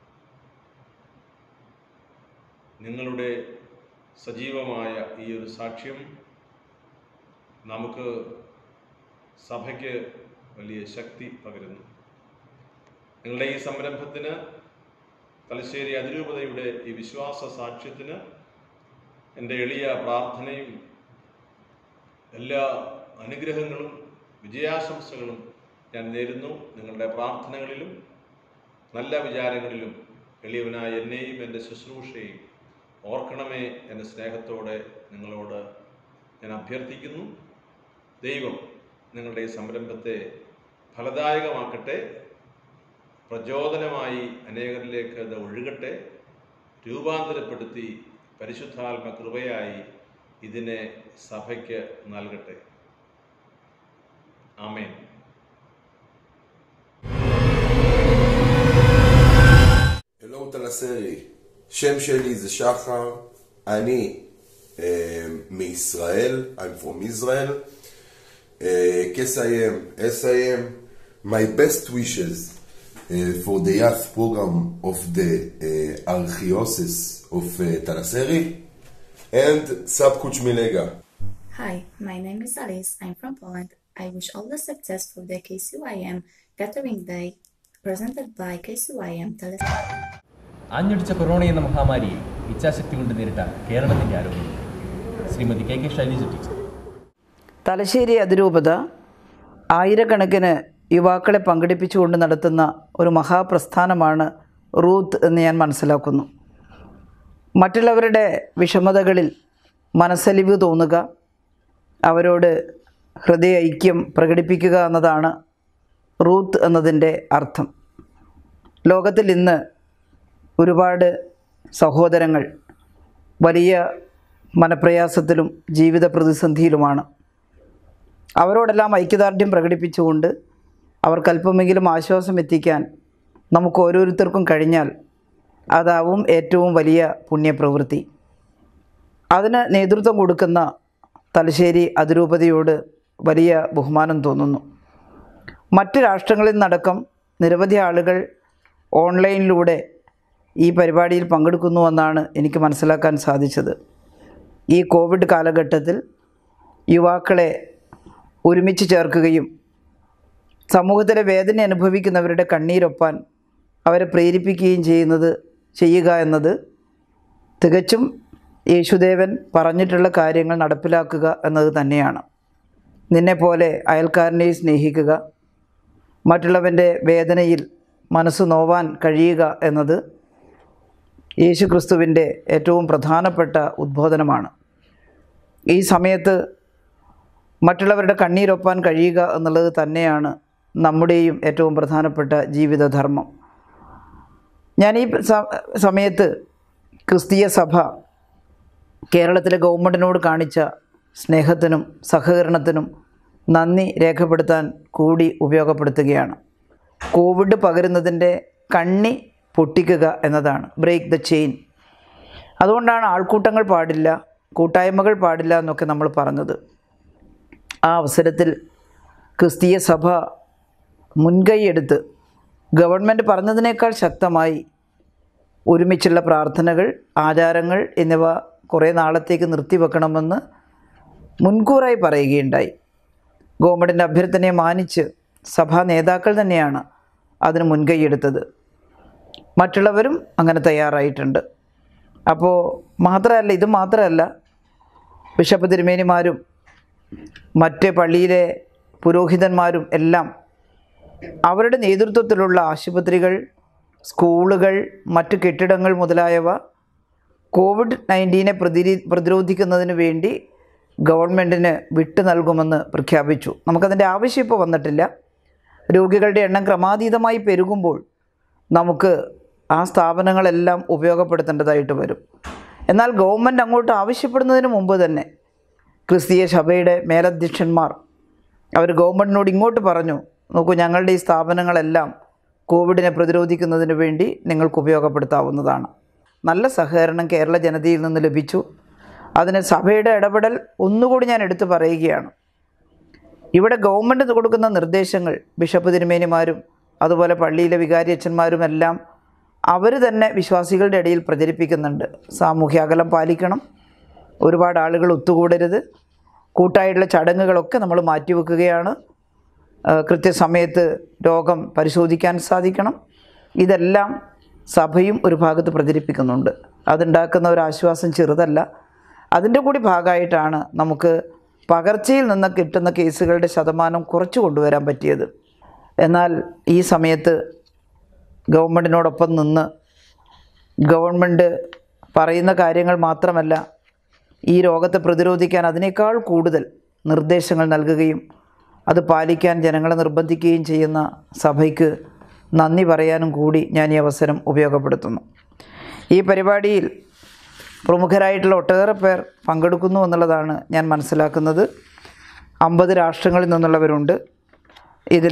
നിങ്ങളുടെ സജീവമായ ഈ ഒരു സാക്ഷ്യം നമുക്ക് സഭയ്ക്ക് വലിയ ശക്തി പകരുന്നു നിങ്ങളുടെ ഈ സംരംഭത്തിന് തലശ്ശേരി അതിരൂപതയുടെ ഈ വിശ്വാസ സാക്ഷ്യത്തിന് എൻ്റെ എളിയ പ്രാർത്ഥനയും എല്ലാ അനുഗ്രഹങ്ങളും വിജയാശംസകളും ഞാൻ നേരുന്നു നിങ്ങളുടെ പ്രാർത്ഥനകളിലും നല്ല വിചാരങ്ങളിലും എളിയവനായ എന്നെയും എൻ്റെ ശുശ്രൂഷയും ഓർക്കണമേ എന്ന സ്നേഹത്തോടെ നിങ്ങളോട് ഞാൻ അഭ്യർത്ഥിക്കുന്നു ദൈവം നിങ്ങളുടെ ഈ സംരംഭത്തെ ഫലദായകമാക്കട്ടെ പ്രചോദനമായി അനേകരിലേക്ക് അത് ഒഴുകട്ടെ രൂപാന്തരപ്പെടുത്തി പരിശുദ്ധാത്മ കൃപയായി ഇതിനെ സഭയ്ക്ക് നൽകട്ടെ ആമേൻ Hello תלסרי, שם שלי זה שחר, אני uh, מישראל, I'm from Israel, uh, KSIM, SIM, my best wishes uh, for the youth program of the uh, Archdiocese of uh, Talaseri and Sab Kuchmilega. Hi, my name is Alice. I'm from Poland. I wish all the success for the KCYM Gathering Day presented by KCYM Telescope. ആഞ്ഞടിച്ച corona എന്ന മഹാമാരിയെ ഇച്ഛാശക്തി കൊണ്ട് നേരിട്ട കേരളത്തിന്റെ ആരോഗ്യം Shrimati K K Shailaja teacher Thalassery അതിരൂപത ആയിരക്കണക്കിന് യുവാക്കളെ പങ്കെടുപ്പിച്ചുകൊണ്ട് നടത്തുന്ന ഒരു മഹാപ്രസ്ഥാനമാണ് റൂത്ത് എന്ന് ഞാൻ മനസ്സിലാക്കുന്നു മറ്റുള്ളവരുടെ വിഷമതകളിൽ മനസ്സലിവ് തോന്നുക അവരോട് ഹൃദയ ഐക്യം പ്രകടിപ്പിക്കുക എന്നതാണ് റൂത്ത് എന്നതിൻ്റെ അർത്ഥം ലോകത്തിൽ ഇന്ന് ഒരുപാട് സഹോദരങ്ങൾ വലിയ മനപ്രയാസത്തിലും ജീവിത പ്രതിസന്ധിയിലുമാണ് അവരോടെല്ലാം ഐക്യദാർഢ്യം പ്രകടിപ്പിച്ചുകൊണ്ട് അവർക്ക് അല്പമെങ്കിലും ആശ്വാസം എത്തിക്കാൻ നമുക്ക് ഓരോരുത്തർക്കും കഴിഞ്ഞാൽ അതാവും ഏറ്റവും വലിയ പുണ്യപ്രവൃത്തി അതിന് നേതൃത്വം കൊടുക്കുന്ന തലശ്ശേരി അതിരൂപതയോട് വലിയ ബഹുമാനം തോന്നുന്നു മറ്റ് രാഷ്ട്രങ്ങളിൽ നിന്നടക്കം നിരവധി ആളുകൾ ഓൺലൈനിലൂടെ ഈ പരിപാടിയിൽ പങ്കെടുക്കുന്നുവെന്നാണ് എനിക്ക് മനസ്സിലാക്കാൻ സാധിച്ചത് ഈ കോവിഡ് കാലഘട്ടത്തിൽ യുവാക്കളെ ഒരുമിച്ച് ചേർക്കുകയും സമൂഹത്തിലെ വേദന അനുഭവിക്കുന്നവരുടെ കണ്ണീരൊപ്പാൻ അവരെ പ്രേരിപ്പിക്കുകയും ചെയ്യുന്നത് ചെയ്യുക എന്നത് തികച്ചും യേശുദേവൻ പറഞ്ഞിട്ടുള്ള കാര്യങ്ങൾ നടപ്പിലാക്കുക എന്നത് തന്നെയാണ് നിന്നെപ്പോലെ അയൽക്കാരനെ സ്നേഹിക്കുക മറ്റുള്ളവൻ്റെ വേദനയിൽ മനസ്സ് നോവാൻ കഴിയുക എന്നത് യേശു ക്രിസ്തുവിൻ്റെ ഏറ്റവും പ്രധാനപ്പെട്ട ഉദ്ബോധനമാണ് ഈ സമയത്ത് മറ്റുള്ളവരുടെ കണ്ണീരൊപ്പാൻ കഴിയുക എന്നുള്ളത് തന്നെയാണ് നമ്മുടെയും ഏറ്റവും പ്രധാനപ്പെട്ട ജീവിതധർമ്മം ഞാൻ ഈ സ- സമയത്ത് ക്രിസ്തീയ സഭ കേരളത്തിലെ ഗവൺമെൻറ്റിനോട് കാണിച്ച സ്നേഹത്തിനും സഹകരണത്തിനും നന്ദി രേഖപ്പെടുത്താൻ കൂടി ഉപയോഗപ്പെടുത്തുകയാണ് കോവിഡ് പകരുന്നതിൻ്റെ കണ്ണി പൊട്ടിക്കുക എന്നതാണ് ബ്രേക്ക് ദ ചെയിൻ അതുകൊണ്ടാണ് ആൾക്കൂട്ടങ്ങൾ പാടില്ല കൂട്ടായ്മകൾ പാടില്ല എന്നൊക്കെ നമ്മൾ പറഞ്ഞത് ആ അവസരത്തിൽ ക്രിസ്തീയ സഭ മുൻകൈയെടുത്ത് ഗവൺമെൻറ് പറഞ്ഞതിനേക്കാൾ ശക്തമായി ഒരുമിച്ചുള്ള പ്രാർത്ഥനകൾ ആചാരങ്ങൾ എന്നിവ കുറേ നാളത്തേക്ക് നിർത്തിവെക്കണമെന്ന് മുൻകൂറായി പറയുകയുണ്ടായി ഗവൺമെൻറ്റിൻ്റെ അഭ്യർത്ഥനയെ മാനിച്ച് സഭാ നേതാക്കൾ തന്നെയാണ് അതിന് മുൻകൈയെടുത്തത് മറ്റുള്ളവരും അങ്ങനെ തയ്യാറായിട്ടുണ്ട് അപ്പോൾ മാത്രമല്ല ഇത് മാത്രമല്ല ബിഷപ്പ് തിരുമേനിമാരും മറ്റ് പള്ളിയിലെ പുരോഹിതന്മാരും എല്ലാം അവരുടെ നേതൃത്വത്തിലുള്ള ആശുപത്രികൾ സ്കൂളുകൾ മറ്റ് കെട്ടിടങ്ങൾ മുതലായവ കോവിഡ് നയൻറ്റീനെ പ്രതിരി പ്രതിരോധിക്കുന്നതിന് വേണ്ടി ഗവൺമെൻറ്റിന് വിട്ടു നൽകുമെന്ന് പ്രഖ്യാപിച്ചു നമുക്കതിൻ്റെ ആവശ്യം ഇപ്പോൾ വന്നിട്ടില്ല രോഗികളുടെ എണ്ണം ക്രമാതീതമായി പെരുകുമ്പോൾ നമുക്ക് ആ സ്ഥാപനങ്ങളെല്ലാം ഉപയോഗപ്പെടുത്തേണ്ടതായിട്ട് വരും എന്നാൽ ഗവൺമെൻറ് അങ്ങോട്ട് ആവശ്യപ്പെടുന്നതിന് മുമ്പ് തന്നെ ക്രിസ്തീയ സഭയുടെ മേലധ്യക്ഷന്മാർ അവർ ഗവൺമെൻറ്റിനോട് ഇങ്ങോട്ട് പറഞ്ഞു നോക്കൂ ഞങ്ങളുടെ ഈ സ്ഥാപനങ്ങളെല്ലാം കോവിഡിനെ പ്രതിരോധിക്കുന്നതിന് വേണ്ടി നിങ്ങൾക്ക് ഉപയോഗപ്പെടുത്താവുന്നതാണ് നല്ല സഹകരണം കേരള ജനതയിൽ നിന്ന് ലഭിച്ചു അതിന് സഭയുടെ ഇടപെടൽ ഒന്നുകൂടി ഞാൻ എടുത്തു പറയുകയാണ് ഇവിടെ ഗവൺമെൻറ് കൊടുക്കുന്ന നിർദ്ദേശങ്ങൾ ബിഷപ്പ് തിരുമേനിമാരും അതുപോലെ പള്ളിയിലെ വികാരിയച്ഛന്മാരും എല്ലാം അവർ തന്നെ വിശ്വാസികളുടെ ഇടയിൽ പ്രചരിപ്പിക്കുന്നുണ്ട് സാമൂഹ്യ അകലം പാലിക്കണം ഒരുപാട് ആളുകൾ ഒത്തുകൂടരുത് കൂട്ടായിട്ടുള്ള ചടങ്ങുകളൊക്കെ നമ്മൾ മാറ്റിവെക്കുകയാണ് ആ, കൃത്യസമയത്ത് രോഗം പരിശോധിക്കാൻ സാധിക്കണം ഇതെല്ലാം സഭയും ഒരു ഭാഗത്ത് പ്രചരിപ്പിക്കുന്നുണ്ട് അതുണ്ടാക്കുന്ന ഒരു ആശ്വാസം ചെറുതല്ല അതിൻ്റെ കൂടി ഭാഗമായിട്ടാണ് നമുക്ക് പകർച്ചയിൽ നിന്ന് കിട്ടുന്ന കേസുകളുടെ ശതമാനം കുറച്ച് കൊണ്ടുവരാൻ പറ്റിയത് എന്നാൽ ഈ സമയത്ത് ഗവൺമെൻറ്റിനോടൊപ്പം നിന്ന് ഗവൺമെൻറ് പറയുന്ന കാര്യങ്ങൾ മാത്രമല്ല ഈ രോഗത്തെ പ്രതിരോധിക്കാൻ അതിനേക്കാൾ കൂടുതൽ നിർദ്ദേശങ്ങൾ നൽകുകയും അത് പാലിക്കാൻ ജനങ്ങളെ നിർബന്ധിക്കുകയും ചെയ്യുന്ന സഭയ്ക്ക് നന്ദി പറയാനും കൂടി ഞാൻ ഈ അവസരം ഉപയോഗപ്പെടുത്തുന്നു ഈ പരിപാടിയിൽ പ്രമുഖരായിട്ടുള്ള ഒട്ടേറെ പേർ പങ്കെടുക്കുന്നു എന്നുള്ളതാണ് ഞാൻ മനസ്സിലാക്കുന്നത് അമ്പത് രാഷ്ട്രങ്ങളിൽ നിന്നുള്ളവരുണ്ട് ഇതിൽ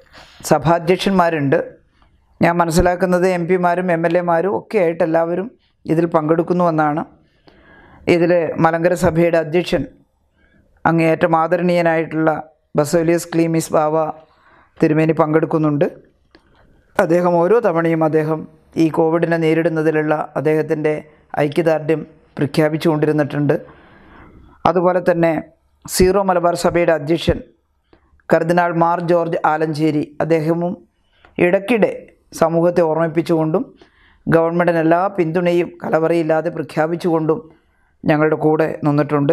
സഭാധ്യക്ഷന്മാരുണ്ട് ഞാൻ മനസ്സിലാക്കുന്നത് എം പിമാരും എം എൽ എമാരും ഒക്കെ ആയിട്ട് എല്ലാവരും ഇതിൽ പങ്കെടുക്കുന്നുവെന്നാണ് ഇതിൽ മലങ്കര സഭയുടെ അധ്യക്ഷൻ അങ്ങേയറ്റം ആദരണീയനായിട്ടുള്ള ബസോലിയസ് ക്ലീമിസ് ബാവ തിരുമേനി പങ്കെടുക്കുന്നുണ്ട് അദ്ദേഹം ഓരോ തവണയും അദ്ദേഹം ഈ കോവിഡിനെ നേരിടുന്നതിലുള്ള അദ്ദേഹത്തിൻ്റെ ഐക്യദാർഢ്യം പ്രഖ്യാപിച്ചുകൊണ്ടിരുന്നിട്ടുണ്ട് അതുപോലെ തന്നെ സീറോ മലബാർ സഭയുടെ അധ്യക്ഷൻ കർദിനാൾ മാർ ജോർജ് ആലഞ്ചേരി അദ്ദേഹവും ഇടയ്ക്കിടെ സമൂഹത്തെ ഓർമ്മിപ്പിച്ചുകൊണ്ടും ഗവൺമെൻറ്റിന് എല്ലാ പിന്തുണയും കലവറയില്ലാതെ പ്രഖ്യാപിച്ചുകൊണ്ടും ഞങ്ങളുടെ കൂടെ നിന്നിട്ടുണ്ട്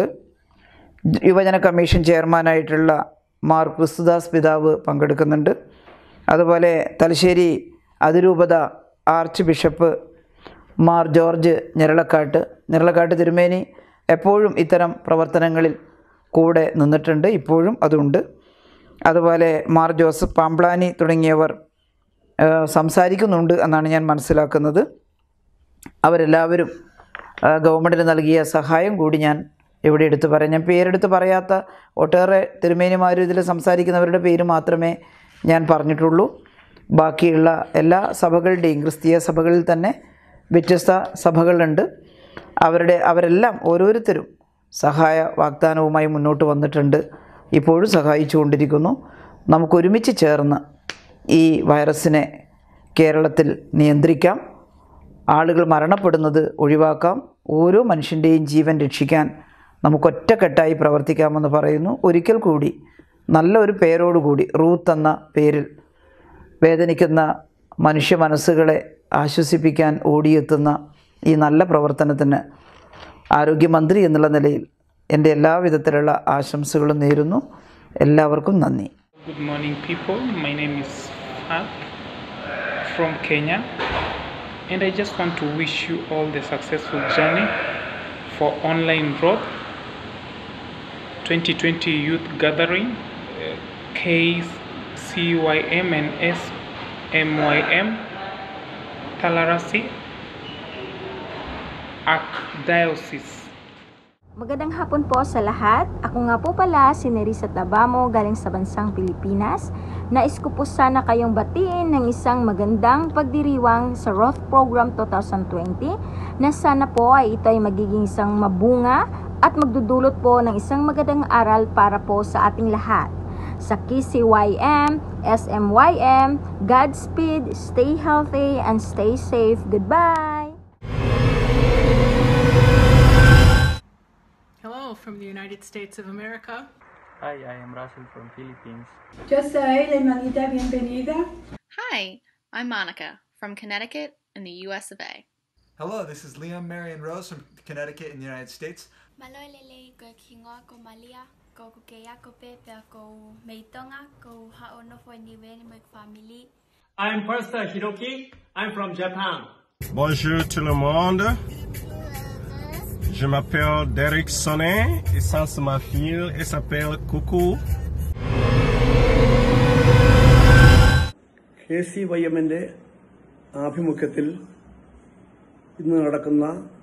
യുവജന കമ്മീഷൻ ചെയർമാനായിട്ടുള്ള മാർ ക്രിസ്തുദാസ് പിതാവ് പങ്കെടുക്കുന്നുണ്ട് അതുപോലെ തലശ്ശേരി അതിരൂപത archbishop Mar George Njaralakattu Njaralakattu തിരുമേനി എപ്പോഴും ഇത്തരം പ്രവർത്തനങ്ങളിൽ കൂടെ നിന്നിട്ടുണ്ട് ഇപ്പോഴും അതുണ്ട് അതുപോലെ മാർ ജോസഫ് പാംപ്ലാനി തുടങ്ങിയവർ ആ, സംസാരിക്കുന്നുണ്ട് എന്നാണ് ഞാൻ മനസ്സിലാക്കുന്നത് അവരെല്ലാവരും ആ, ഗവൺമെൻറ്റിന് നൽകിയ സഹായം കൂടി ഞാൻ ഇവിടെ എടുത്തു പറയാം ഞാൻ പേരെടുത്ത് പറയാത്ത ഒട്ടേറെ തിരുമേനിമാരും ഇതിൽ സംസാരിക്കുന്നവരുടെ പേര് മാത്രമേ ഞാൻ പറഞ്ഞിട്ടുള്ളൂ ബാക്കിയുള്ള എല്ലാ സഭകളുടെയും ക്രിസ്തീയ സഭകളിൽ തന്നെ വ്യത്യസ്ത സഭകളുണ്ട് അവരുടെ അവരെല്ലാം ഓരോരുത്തരും സഹായ വാഗ്ദാനവുമായി മുന്നോട്ട് വന്നിട്ടുണ്ട് ഇപ്പോഴും സഹായിച്ചുകൊണ്ടിരിക്കുന്നു നമുക്കൊരുമിച്ച് ചേർന്ന് ഈ വൈറസിനെ കേരളത്തിൽ നിയന്ത്രിക്കാം ആളുകൾ മരണപ്പെടുന്നത് ഒഴിവാക്കാം ഓരോ മനുഷ്യൻ്റെയും ജീവൻ രക്ഷിക്കാൻ നമുക്കൊറ്റക്കെട്ടായി പ്രവർത്തിക്കാമെന്ന് പറയുന്നു ഒരിക്കൽ കൂടി നല്ലൊരു പേരോടുകൂടി റൂത്ത് എന്ന പേരിൽ വേദനിക്കുന്ന മനുഷ്യ മനസ്സുകളെ ആശ്വസിപ്പിക്കാൻ ഓടിയെത്തുന്ന ഈ നല്ല പ്രവർത്തനത്തിന് ആരോഗ്യമന്ത്രി എന്നുള്ള നിലയിൽ എൻ്റെ എല്ലാവിധത്തിലുള്ള ആശംസകളും നേരുന്നു എല്ലാവർക്കും നന്ദി Good morning, people. My name is Fat from Kenya, and I just want to wish you all the successful journey for online growth 2020 Youth Gathering, uh, KCYM and SMYM, Talarasi, Archdiocese. Magandang hapon po sa lahat. Ako nga po pala si Nerissa Tabamo galing sa bansang Pilipinas. Nais ko po sana kayong batiin ng isang magandang pagdiriwang sa Roth Program 2020 na sana po ay ito ay magiging isang mabunga at magdudulot po ng isang magandang aral para po sa ating lahat. Sa KCYM, SMYM, Godspeed, stay healthy and stay safe. Goodbye! Hello from the United States of America. Hi, I am Russell from Philippines. Yo soy la hermanita bienvenida. Hi, I'm Monica from Connecticut in the US of A. Hello, this is Liam Marion Rose from Connecticut in the United States. Malolele ko kingo ko Malia ko kukeya ko pepe ko meitonga ko haono fo niwe ni my family. I'm Pastor Hiroki. I'm from Japan. Bonjour tout le monde. Je m'appelle Derek Sonnet et ça c'est ma fille, elle s'appelle Coucou. K C Y എമ്മിൻ്റെ ആഭിമുഖ്യത്തിൽ ഇന്ന് നടക്കുന്ന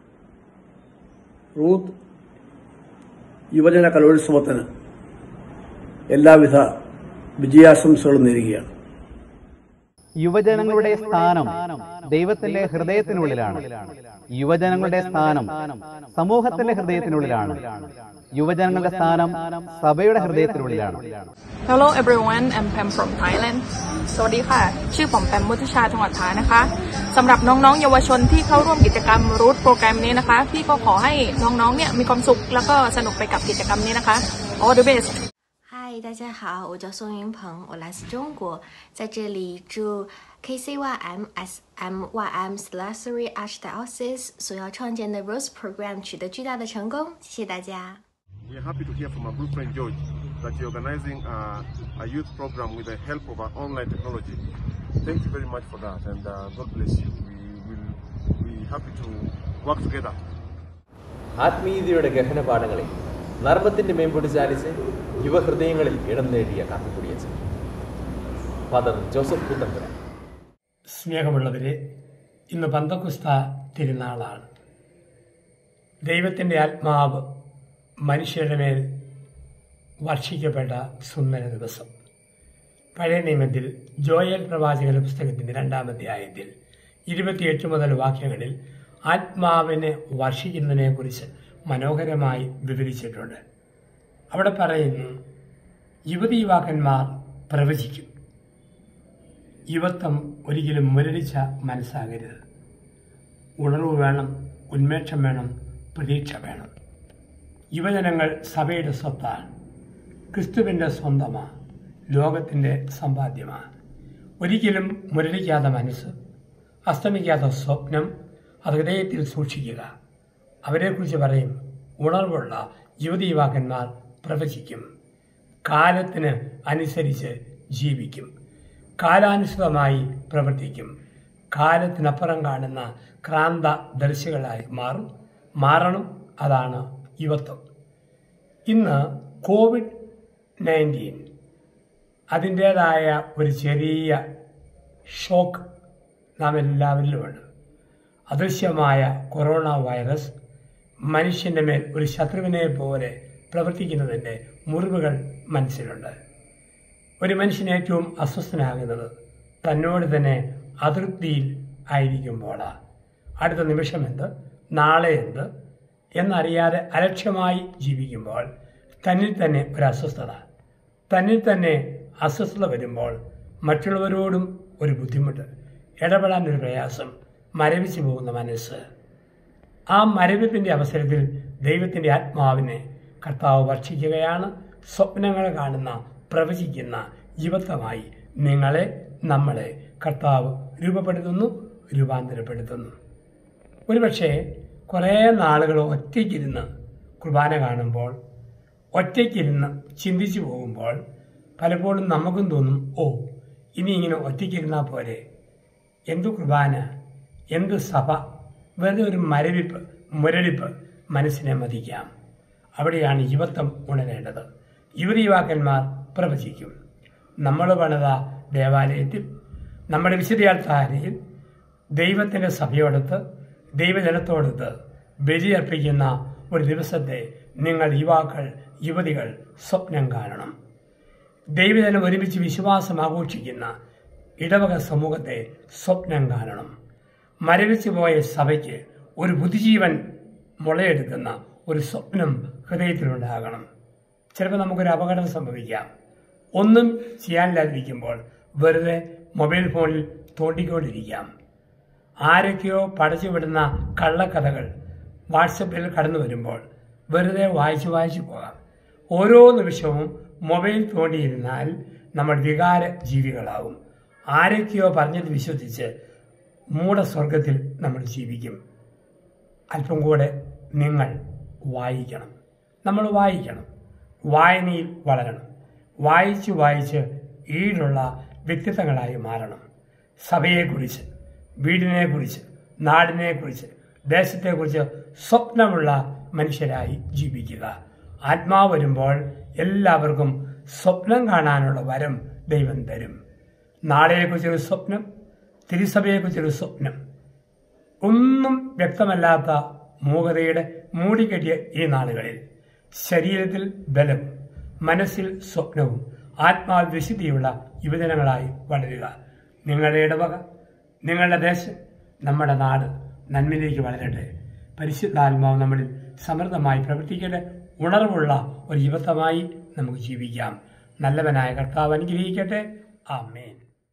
Ruth യുവജന കലോത്സവത്തിന് എല്ലാവിധ വിജയാശംസകളും നേരുകയാണ് യുവജനങ്ങളുടെ സ്ഥാനം ദൈവത്തിന്റെ ഹൃദയത്തിനുള്ളിലാണ് യുവജനങ്ങളുടെ സ്ഥാനം സമൂഹത്തിന്റെ ഹൃദയത്തിനുള്ളിലാണ് യുവജനങ്ങളുടെ സ്ഥാനം സഭയുടെ ഹൃദയത്തിനുള്ളിലാണ് Hello everyone I'm Pam from Thailand สวัสดีค่ะ ชื่อผมแปมมุทิชาจังหวัดท้ายนะคะสำหรับน้องๆ เยาวชนที่เข้าร่วมกิจกรรมรูทโปรแกรมนี้นะคะ พี่ก็ขอให้น้องๆ เนี่ยมีความสุขแล้วก็สนุกไปกับกิจกรรมนี้นะคะ All the best Hi 嗨，大家好，我叫宋云鹏，我来自中国，在这里祝 KCYM SMYM Salazar Archdiocese 所要创建的 Rose Program 取得巨大的成功，谢谢大家。 We are happy to hear from our good friend George that you're organizing a, a youth program with the help of our online technology. Thank you very much for that, and uh, God bless you. We will be happy to work together. ആത്മീയതയുടെ ഗഹന പാഠങ്ങളിൽ നർമ്മത്തിന്റെ മേമ്പൊടി ചാലിച്ച് യുവഹൃദയങ്ങളിൽ ഇടം നേടിയ കാപ്പിക്കുടിയച്ചൻ father Joseph കൂട്ടമ്പുര സ്നേഹമുള്ളവരെ ഇന്ന് പന്തക്കുസ്ത തിരുനാളാണ് ദൈവത്തിൻ്റെ ആത്മാവ് മനുഷ്യരുടെ മേൽ വർഷിക്കപ്പെട്ട സുന്ദര ദിവസം പഴയ നിയമത്തിൽ ജോയൽ പ്രവാചകന്റെ പുസ്തകത്തിൻ്റെ രണ്ടാം അധ്യായത്തിൽ ഇരുപത്തിയെട്ട് മുതൽ വാക്യങ്ങളിൽ ആത്മാവിനെ വർഷിക്കുന്നതിനെക്കുറിച്ച് മനോഹരമായി വിവരിച്ചിട്ടുണ്ട് അവിടെ പറയുന്നു യുവതി യുവാക്കന്മാർ പ്രവചിക്കും യുവത്വം ഒരിക്കലും മുരടിച്ച മനസ്സാകരുത് ഉണർവ് വേണം ഉന്മേഷം വേണം പ്രതീക്ഷ വേണം യുവജനങ്ങൾ സഭയുടെ സ്വത്താണ് ക്രിസ്തുവിൻ്റെ സ്വന്തമാണ് ലോകത്തിൻ്റെ സമ്പാദ്യമാണ് ഒരിക്കലും മുരടിക്കാത്ത മനസ്സ് അസ്തമിക്കാത്ത സ്വപ്നം അത് ഹൃദയത്തിൽ സൂക്ഷിക്കുക അവരെക്കുറിച്ച് പറയും ഉണർവുള്ള യുവതി യുവാക്കന്മാർ പ്രവചിക്കും കാലത്തിന് അനുസരിച്ച് ജീവിക്കും കാലാനുസൃതമായി പ്രവർത്തിക്കും കാലത്തിനപ്പുറം കാണുന്ന ക്രാന്ത ദർശികളായി മാറും മാറണം അതാണ് യുവത്വം ഇന്ന് കോവിഡ് നയൻറ്റീൻ അതിൻ്റേതായ ഒരു ചെറിയ ഷോക്ക് നാം എല്ലാവരിലുമുണ്ട് അദൃശ്യമായ കൊറോണ വൈറസ് മനുഷ്യൻ്റെ മേൽ ഒരു ശത്രുവിനെ പോലെ പ്രവർത്തിക്കുന്നതിൻ്റെ മുറിവുകൾ മനസ്സിലുണ്ട് ഒരു മനുഷ്യൻ ഏറ്റവും അസ്വസ്ഥനാകുന്നത് തന്നോട് തന്നെ അതൃപ്തിയിൽ ആയിരിക്കുമ്പോഴാണ് അടുത്ത നിമിഷം എന്ത് നാളെ എന്ത് എന്നറിയാതെ അലക്ഷ്യമായി ജീവിക്കുമ്പോൾ തന്നിൽ തന്നെ ഒരു അസ്വസ്ഥത തന്നിൽ തന്നെ അസ്വസ്ഥത വരുമ്പോൾ മറ്റുള്ളവരോടും ഒരു ബുദ്ധിമുട്ട് ഇടപെടാൻ ഒരു പ്രയാസം മരവിച്ചു പോകുന്ന മനസ്സ് ആ മരവിപ്പിൻ്റെ അവസരത്തിൽ ദൈവത്തിൻ്റെ ആത്മാവിനെ കർത്താവ് ഭക്ഷിക്കുകയാണ് സ്വപ്നങ്ങൾ കാണുന്ന പ്രവചിക്കുന്ന യുവത്വമായി നിങ്ങളെ നമ്മളെ കർത്താവ് രൂപപ്പെടുത്തുന്നു രൂപാന്തരപ്പെടുത്തുന്നു ഒരുപക്ഷെ കുറേ നാളുകൾ ഒറ്റയ്ക്കിരുന്ന് കുർബാന കാണുമ്പോൾ ഒറ്റയ്ക്കിരുന്ന് ചിന്തിച്ചു പോകുമ്പോൾ പലപ്പോഴും നമുക്കും തോന്നും ഓ ഇനി ഇങ്ങനെ ഒറ്റയ്ക്കിരുന്നാൽ പോരെ എന്തു കുർബാന എന്ത് സഭ വെറുതെ ഒരു മരവിപ്പ് മുരടിപ്പ് മനസ്സിനെ മതിക്കാം അവിടെയാണ് യുവത്വം ഉണരേണ്ടത് യുവതി യുവാക്കന്മാർ പ്രവചിക്കും നമ്മൾ പണിത ദേവാലയത്തിൽ നമ്മുടെ വിശുദ്ധിയാൾത്താരയിൽ ദൈവത്തിൻ്റെ സഭയോടൊത്ത് ദൈവജനത്തോടൊത്ത് ബലിയർപ്പിക്കുന്ന ഒരു ദിവസത്തെ നിങ്ങൾ യുവാക്കൾ യുവതികൾ സ്വപ്നം കാണണം ദൈവജനം ഒരുമിച്ച് വിശ്വാസം ആഘോഷിക്കുന്ന ഇടവക സമൂഹത്തെ സ്വപ്നം കാണണം മരവിച്ചു പോയ സഭയ്ക്ക് ഒരു ബുദ്ധിജീവൻ മുളയെടുക്കുന്ന ഒരു സ്വപ്നം ഹൃദയത്തിലുണ്ടാകണം ചിലപ്പോൾ നമുക്കൊരു അപകടം സംഭവിക്കാം ഒന്നും ചെയ്യാനില്ലാതിരിക്കുമ്പോൾ വെറുതെ മൊബൈൽ ഫോണിൽ തോണ്ടിക്കൊണ്ടിരിക്കാം ആരൊക്കെയോ പടച്ചു വിടുന്ന കള്ളക്കഥകൾ വാട്സപ്പിൽ കടന്നു വരുമ്പോൾ വെറുതെ വായിച്ചു വായിച്ചു പോകാം ഓരോ നിമിഷവും മൊബൈൽ തോണ്ടിയിരുന്നാൽ നമ്മൾ വികാര ജീവികളാവും ആരൊക്കെയോ പറഞ്ഞത് വിശ്വസിച്ച് മൂഢസ്വർഗത്തിൽ നമ്മൾ ജീവിക്കും അല്പം കൂടെ നിങ്ങൾ വായിക്കണം നമ്മൾ വായിക്കണം വായനയിൽ വളരണം വായിച്ച് വായിച്ച് ഈടുള്ള വ്യക്തിത്വങ്ങളായി മാറണം സഭയെക്കുറിച്ച് വീടിനെക്കുറിച്ച് നാടിനെക്കുറിച്ച് ദേശത്തെക്കുറിച്ച് സ്വപ്നമുള്ള മനുഷ്യരായി ജീവിക്കുക ആത്മാവ് വരുമ്പോൾ എല്ലാവർക്കും സ്വപ്നം കാണാനുള്ള വരം ദൈവം തരും നാളെയെക്കുറിച്ചൊരു സ്വപ്നം തിരുസഭയെക്കുറിച്ചൊരു സ്വപ്നം ഒന്നും വ്യക്തമല്ലാത്ത മൂകതയുടെ മൂടിക്കെട്ടിയ ഈ നാളുകളിൽ ശരീരത്തിൽ ബലം മനസ്സിൽ സ്വപ്നവും ആത്മാവ് വിശുദ്ധിയുള്ള യുവജനങ്ങളായി വളരുക നിങ്ങളുടെ ഇടവക നിങ്ങളുടെ ദേശം നമ്മുടെ നാട് നന്മയിലേക്ക് വളരട്ടെ പരിശുദ്ധാത്മാവ് നമ്മളിൽ സമൃദ്ധമായി പ്രവർത്തിക്കട്ടെ ഉണർവുള്ള ഒരു യുവത്വമായി നമുക്ക് ജീവിക്കാം നല്ലവനായ കർത്താവ് അനുഗ്രഹിക്കട്ടെ ആമേൻ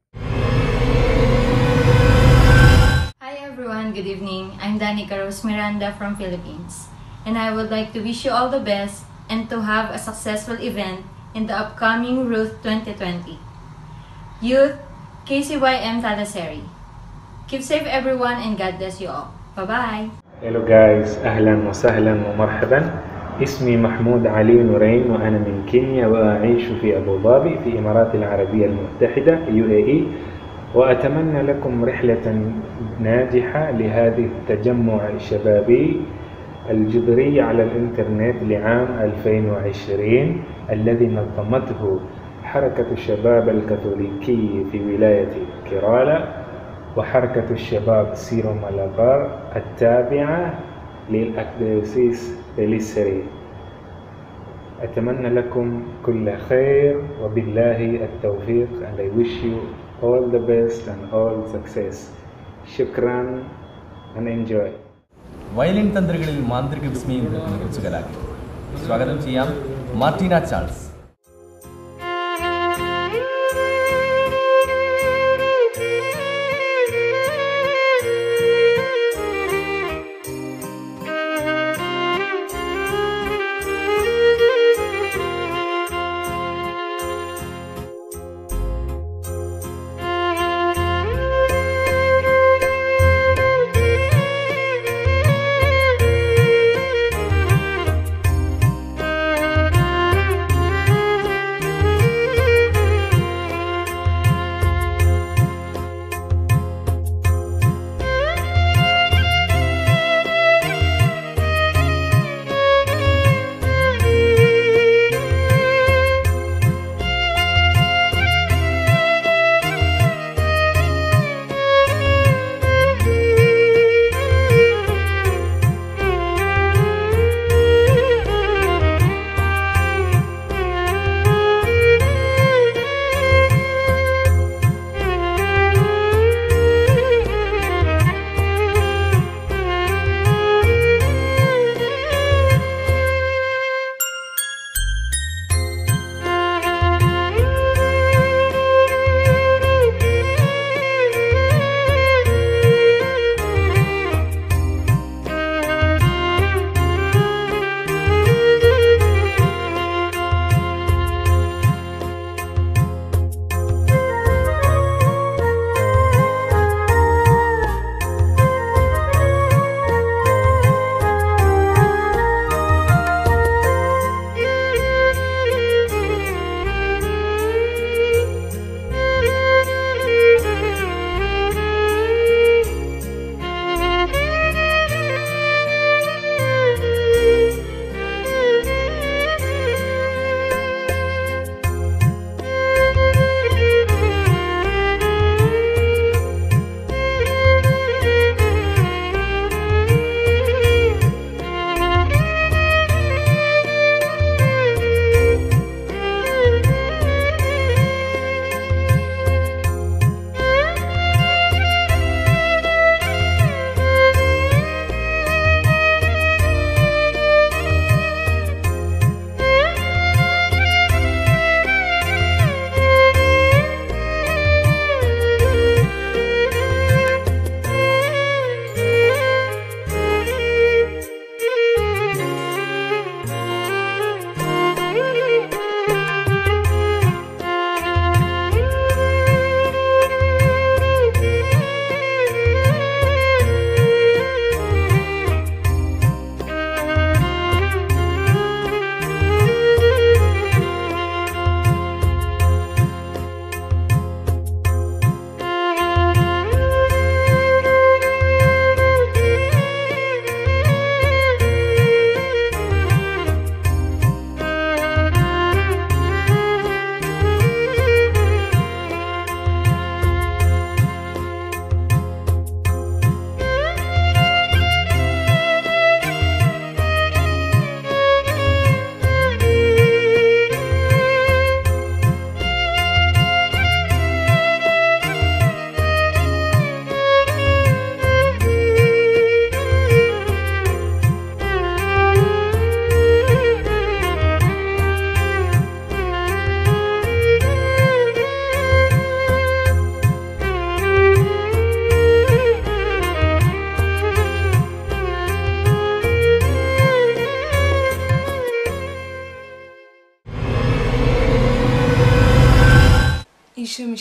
Hi everyone, good evening. I'm Danica Rose Miranda from Philippines. And I would like to wish you all the best and to have a successful event in the upcoming Ruth 2020. Youth, KCYM Talaseri. Keep safe everyone and God bless you all. Bye-bye. Hello guys, أهلا وسهلا ومرحبا اسمي محمود علي نورين وأنا من كينيا وأعيش في أبو ظبي في الإمارات العربية المتحدة UAE وأتمنى لكم رحلة ناجحة لهذه التجمع الشبابي الجذري على الإنترنت لعام 2020 الذي نظمته حركة الشباب الكاثوليكي في ولاية كيرالا وحركة الشباب سيرو مالابار التابعة للأكديوسيس بليسري أتمنى لكم كل خير وبالله التوفيق and I wish you all the best and all success شكرا and enjoy violin തന്ത്രികളിൽ മാന്ത്രിക വിസ്മയം തീർക്കുന്ന കൊച്ചുകലാക്കി സ്വാഗതം ചെയ്യാം Martina Charles Thank you.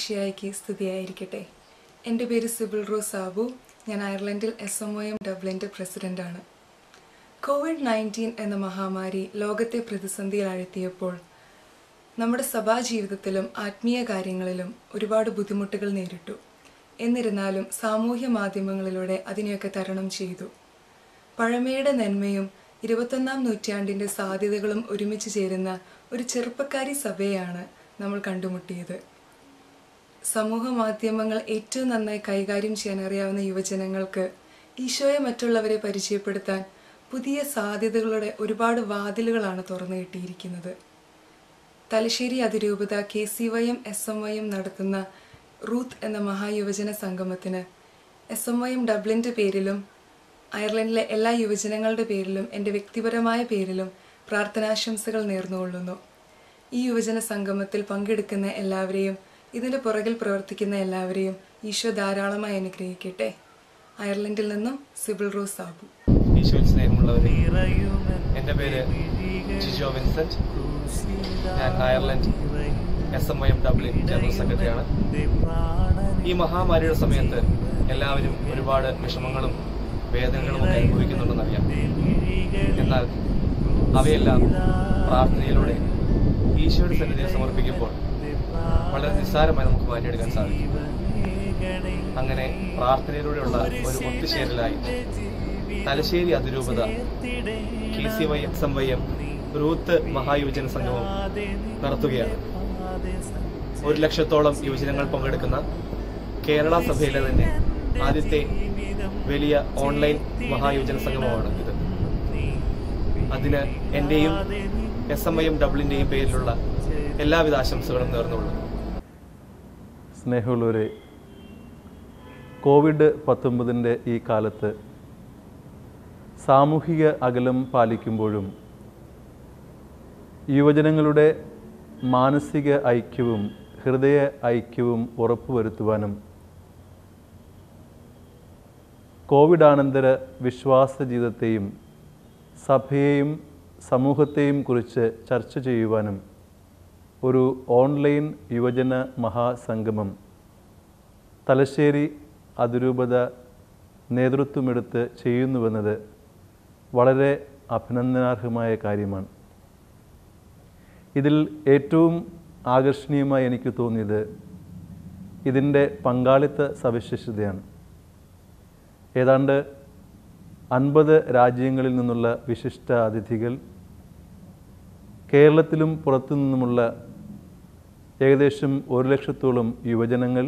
ഈശോമിഷിയായിക്ക് സ്തുതിയായിരിക്കട്ടെ എൻ്റെ പേര് സിബിൾ റോസ് സാബു ഞാൻ അയർലൻഡിൽ എസ് എം ഒ എം ഡബ്ലിൻ്റെ പ്രസിഡൻ്റാണ് കോവിഡ് നയൻറ്റീൻ എന്ന മഹാമാരി ലോകത്തെ പ്രതിസന്ധിയിൽ ആഴ്ത്തിയപ്പോൾ നമ്മുടെ സഭാ ജീവിതത്തിലും ആത്മീയ കാര്യങ്ങളിലും ഒരുപാട് ബുദ്ധിമുട്ടുകൾ നേരിട്ടു എന്നിരുന്നാലും സാമൂഹ്യ മാധ്യമങ്ങളിലൂടെ അതിനെയൊക്കെ തരണം ചെയ്തു പഴമയുടെ നന്മയും ഇരുപത്തൊന്നാം നൂറ്റാണ്ടിൻ്റെ സാധ്യതകളും ഒരുമിച്ച് ചേരുന്ന ഒരു ചെറുപ്പക്കാരി സഭയാണ് നമ്മൾ കണ്ടുമുട്ടിയത് സമൂഹ മാധ്യമങ്ങൾ ഏറ്റവും നന്നായി കൈകാര്യം ചെയ്യാൻ അറിയാവുന്ന യുവജനങ്ങൾക്ക് ഈശോയെ മറ്റുള്ളവരെ പരിചയപ്പെടുത്താൻ പുതിയ സാധ്യതകളുടെ ഒരുപാട് വാതിലുകളാണ് തുറന്നു കിട്ടിയിരിക്കുന്നത് തലശ്ശേരി അതിരൂപത K C Y M S M Y M നടത്തുന്ന റൂത്ത് എന്ന മഹായുവജന സംഗമത്തിന് എസ് എം വൈ എം ഡബ്ലിൻ്റെ പേരിലും അയർലൻഡിലെ എല്ലാ യുവജനങ്ങളുടെ പേരിലും എൻ്റെ വ്യക്തിപരമായ പേരിലും പ്രാർത്ഥനാശംസകൾ നേർന്നുകൊള്ളുന്നു ഈ യുവജന സംഗമത്തിൽ പങ്കെടുക്കുന്ന എല്ലാവരെയും ഇതിൻ്റെ പുറകിൽ പ്രവർത്തിക്കുന്ന എല്ലാവരെയും ഈശോ ധാരാളമായി അനുഗ്രഹിക്കട്ടെ അയർലൻഡിൽ നിന്നും സിബിൾ റോസ് സാബു ഈശോയിൽ സ്നേഹമുള്ളവരെ എൻ്റെ പേര് ജിജോ വിൻസെന്റ് ഞാൻ Ireland S M I M W general സെക്രട്ടറിയാണ് ഈ മഹാമാരിയുടെ സമയത്ത് എല്ലാവരും ഒരുപാട് വിഷമങ്ങളും വേദനകളും ഒക്കെ അനുഭവിക്കുന്നുണ്ടെന്നറിയാം എന്നാൽ അവയെല്ലാം പ്രാർത്ഥനയിലൂടെ ഈശോയുടെ സന്നിധിയിൽ സമർപ്പിക്കുമ്പോൾ വളരെ നിസ്സാരമായി നമുക്ക് മാറ്റിയെടുക്കാൻ സാധിക്കും അങ്ങനെ പ്രാർത്ഥനയിലൂടെയുള്ള ഒരു ഒത്തുചേരലായി തലശ്ശേരി അതിരൂപത K C Y X M Y M Ruth മഹായുവജന സംഗമം നടത്തുകയാണ് ഒരു ലക്ഷത്തോളം യുവജനങ്ങൾ പങ്കെടുക്കുന്ന കേരള സഭയിലെ തന്നെ ആദ്യത്തെ വലിയ ഓൺലൈൻ മഹായുവജന സംഗമമാണ് ഇത് അതിന് എന്റെയും എസ് എം ഐ എം ഡബ്ലിന്റെയും പേരിലുള്ള എല്ലാവിധ ആശംസകളും നേർന്നുള്ളൂ സ്നേഹമുള്ളവരെ കോവിഡ് പത്തൊമ്പതിൻ്റെ ഈ കാലത്ത് സാമൂഹിക അകലം പാലിക്കുമ്പോഴും യുവജനങ്ങളുടെ മാനസിക ഐക്യവും ഹൃദയ ഐക്യവും ഉറപ്പുവരുത്തുവാനും കോവിഡാനന്തര വിശ്വാസ ജീവിതത്തെയും സഭയെയും സമൂഹത്തെയും കുറിച്ച് ചർച്ച ചെയ്യുവാനും ഒരു ഓൺലൈൻ യുവജന മഹാസംഗമം തലശ്ശേരി അതിരൂപത നേതൃത്വമെടുത്ത് ചെയ്യുന്നുവെന്നത് വളരെ അഭിനന്ദനാർഹമായ കാര്യമാണ് ഇതിൽ ഏറ്റവും ആകർഷണീയമായി എനിക്ക് തോന്നിയത് ഇതിൻ്റെ പങ്കാളിത്ത സവിശേഷതയാണ് ഏതാണ്ട് അൻപത് രാജ്യങ്ങളിൽ നിന്നുള്ള വിശിഷ്ട അതിഥികൾ കേരളത്തിലും പുറത്തു നിന്നുമുള്ള ഏകദേശം ഒരു ലക്ഷത്തോളം യുവജനങ്ങൾ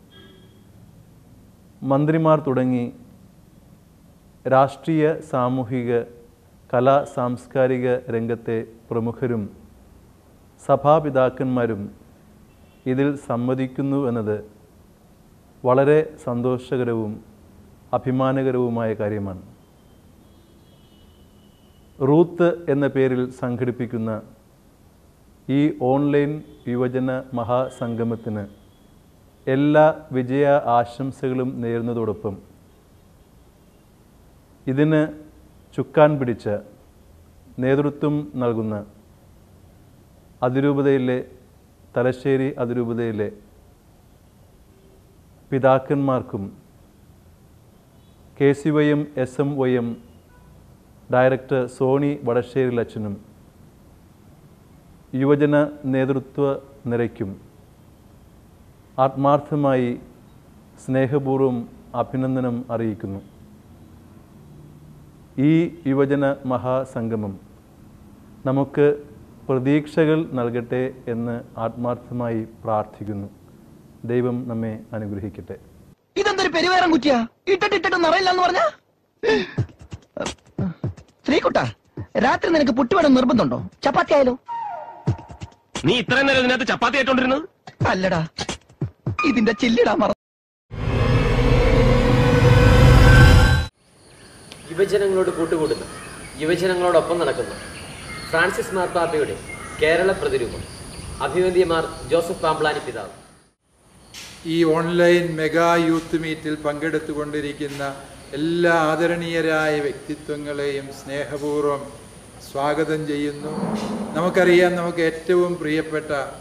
മന്ത്രിമാർ തുടങ്ങി രാഷ്ട്രീയ സാമൂഹിക കലാ സാംസ്കാരിക രംഗത്തെ പ്രമുഖരും സഭാപിതാക്കന്മാരും ഇതിൽ സമ്മതിക്കുന്നു എന്നത് വളരെ സന്തോഷകരവും അഭിമാനകരവുമായ കാര്യമാണ് റൂത്ത് എന്ന പേരിൽ സംഘടിപ്പിക്കുന്ന ഈ ഓൺലൈൻ യുവജന മഹാസംഗമത്തിന് എല്ലാ വിജയ ആശംസകളും നേരുന്നതോടൊപ്പം ഇതിന് ചുക്കാൻ പിടിച്ച നേതൃത്വം നൽകുന്ന അതിരൂപതയിലെ തലശ്ശേരി അതിരൂപതയിലെ പിതാക്കന്മാർക്കും K C Y M S M Y M director Soni Vadasseril അച്ഛനും യുവജന നേതൃത്വ നിരയ്ക്കും ആത്മാർത്ഥമായി സ്നേഹപൂർവ്വം അഭിനന്ദനം അറിയിക്കുന്നു ഈ യുവജന മഹാസംഗമം നമുക്ക് പ്രതീക്ഷകൾ നൽകട്ടെ എന്ന് ആത്മാർത്ഥമായി പ്രാർത്ഥിക്കുന്നു ദൈവം നമ്മെ അനുഗ്രഹിക്കട്ടെ ഇതെന്തൊരു പെരുവേറം കുറ്റിയാ ഇട്ടിട്ടിട്ടിട്ട് നിറയില്ല എന്ന് പറഞ്ഞ ശ്രീകുട്ട രാത്രി നിനക്ക് പുട്ടുവേണം നിർബന്ധമുണ്ടോ ചപ്പാത്തി ആയാലോ നീ ഇത്രയും നേരം ഇതിനകത്ത് ചപ്പാത്തി ആയിട്ടോണ്ടിരുന്നത് അല്ലടാ ഇതിന്റെ ചില്ലിടാ മറ യുവജനങ്ങളോട് കൂട്ടുകൂടുന്ന യുവജനങ്ങളോടൊപ്പം നടക്കുന്ന ഫ്രാൻസിസ് മാർപ്പാപ്പയുടെ കേരള പ്രതിരൂപം അഭിവന്ദ്യമാർ ജോസഫ് പാമ്പ്ലാനി പിതാവ് ഈ ഓൺലൈൻ മെഗാ യൂത്ത് മീറ്റിൽ പങ്കെടുത്തുകൊണ്ടിരിക്കുന്ന എല്ലാ ആദരണീയരായ വ്യക്തിത്വങ്ങളെയും സ്നേഹപൂർവ്വം സ്വാഗതം ചെയ്യുന്നു നമുക്കറിയാം നമുക്ക് ഏറ്റവും പ്രിയപ്പെട്ട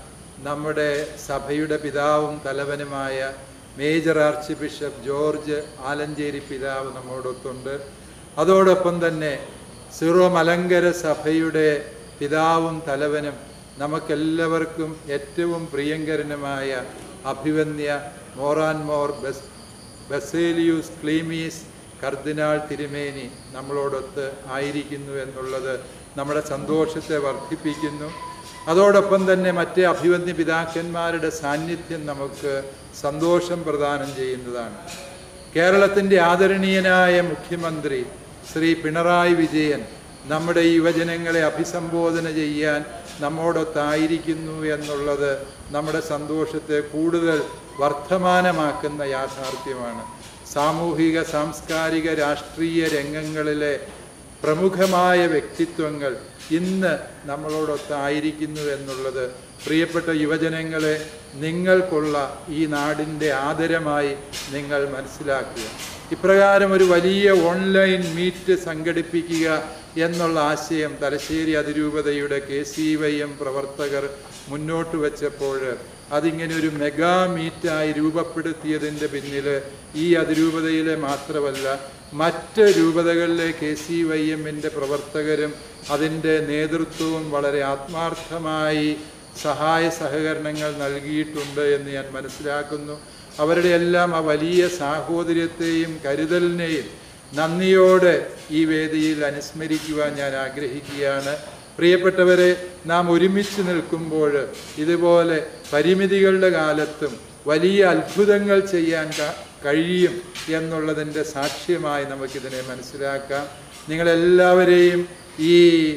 നമ്മുടെ സഭയുടെ പിതാവും തലവനുമായ major archbishop George Alencherry പിതാവ് നമ്മോടൊത്തുണ്ട് അതോടൊപ്പം തന്നെ സിറോ മലങ്കര സഭയുടെ പിതാവും തലവനും നമുക്കെല്ലാവർക്കും ഏറ്റവും പ്രിയങ്കരനുമായ അഭിവന്യ മോറാൻ മോർ ബസ് ബസേലിയൂസ് ക്ലീമീസ് കർദിനാൾ തിരുമേനി നമ്മളോടൊത്ത് ആയിരിക്കുന്നു എന്നുള്ളത് നമ്മുടെ സന്തോഷത്തെ വർദ്ധിപ്പിക്കുന്നു അതോടൊപ്പം തന്നെ മറ്റ് അഭിവന്യ പിതാക്കന്മാരുടെ സാന്നിധ്യം നമുക്ക് സന്തോഷം പ്രദാനം ചെയ്യുന്നതാണ് കേരളത്തിൻ്റെ ആദരണീയനായ മുഖ്യമന്ത്രി ശ്രീ പിണറായി വിജയൻ നമ്മുടെ യുവജനങ്ങളെ അഭിസംബോധന ചെയ്യാൻ നമ്മോടൊത്തായിരിക്കുന്നു എന്നുള്ളത് നമ്മുടെ സന്തോഷത്തെ കൂടുതൽ വർദ്ധമാനമാക്കുന്ന യാഥാർത്ഥ്യമാണ് സാമൂഹിക സാംസ്കാരിക രാഷ്ട്രീയ രംഗങ്ങളിലെ പ്രമുഖമായ വ്യക്തിത്വങ്ങൾ ഇന്ന് നമ്മളോടൊത്തായിരിക്കുന്നു എന്നുള്ളത് പ്രിയപ്പെട്ട യുവജനങ്ങളെ നിങ്ങൾക്കുള്ള ഈ നാടിൻ്റെ ആദരമായി നിങ്ങൾ മനസ്സിലാക്കുക ഇപ്രകാരം ഒരു വലിയ ഓൺലൈൻ മീറ്റ് സംഘടിപ്പിക്കുക എന്നുള്ള ആശയം തലശ്ശേരി അതിരൂപതയുടെ കെ സി വൈ എം പ്രവർത്തകർ മുന്നോട്ട് വച്ചപ്പോൾ അതിങ്ങനെ ഒരു മെഗാ മീറ്റായി രൂപപ്പെടുത്തിയതിൻ്റെ പിന്നിൽ ഈ അതിരൂപതയിലെ മാത്രമല്ല മറ്റ് രൂപതകളിലെ കെ സി വൈ എമ്മിൻ്റെ പ്രവർത്തകരും അതിൻ്റെ നേതൃത്വവും വളരെ ആത്മാർത്ഥമായി സഹായ സഹകരണങ്ങൾ നൽകിയിട്ടുണ്ട് എന്ന് ഞാൻ മനസ്സിലാക്കുന്നു അവരുടെ എല്ലാം ആ വലിയ സാഹോദര്യത്തെയും കരുതലിനെയും നന്ദിയോടെ ഈ വേദിയിൽ അനുസ്മരിക്കുവാൻ ഞാൻ ആഗ്രഹിക്കുകയാണ് പ്രിയപ്പെട്ടവരെ നാം ഒരുമിച്ച് നിൽക്കുമ്പോൾ ഇതുപോലെ പരിമിതികളുടെ കാലത്തും വലിയ അത്ഭുതങ്ങൾ ചെയ്യാൻ ക- കഴിയും എന്നുള്ളതിൻ്റെ സാക്ഷ്യമായി നമുക്കിതിനെ മനസ്സിലാക്കാം നിങ്ങളെല്ലാവരെയും ഈ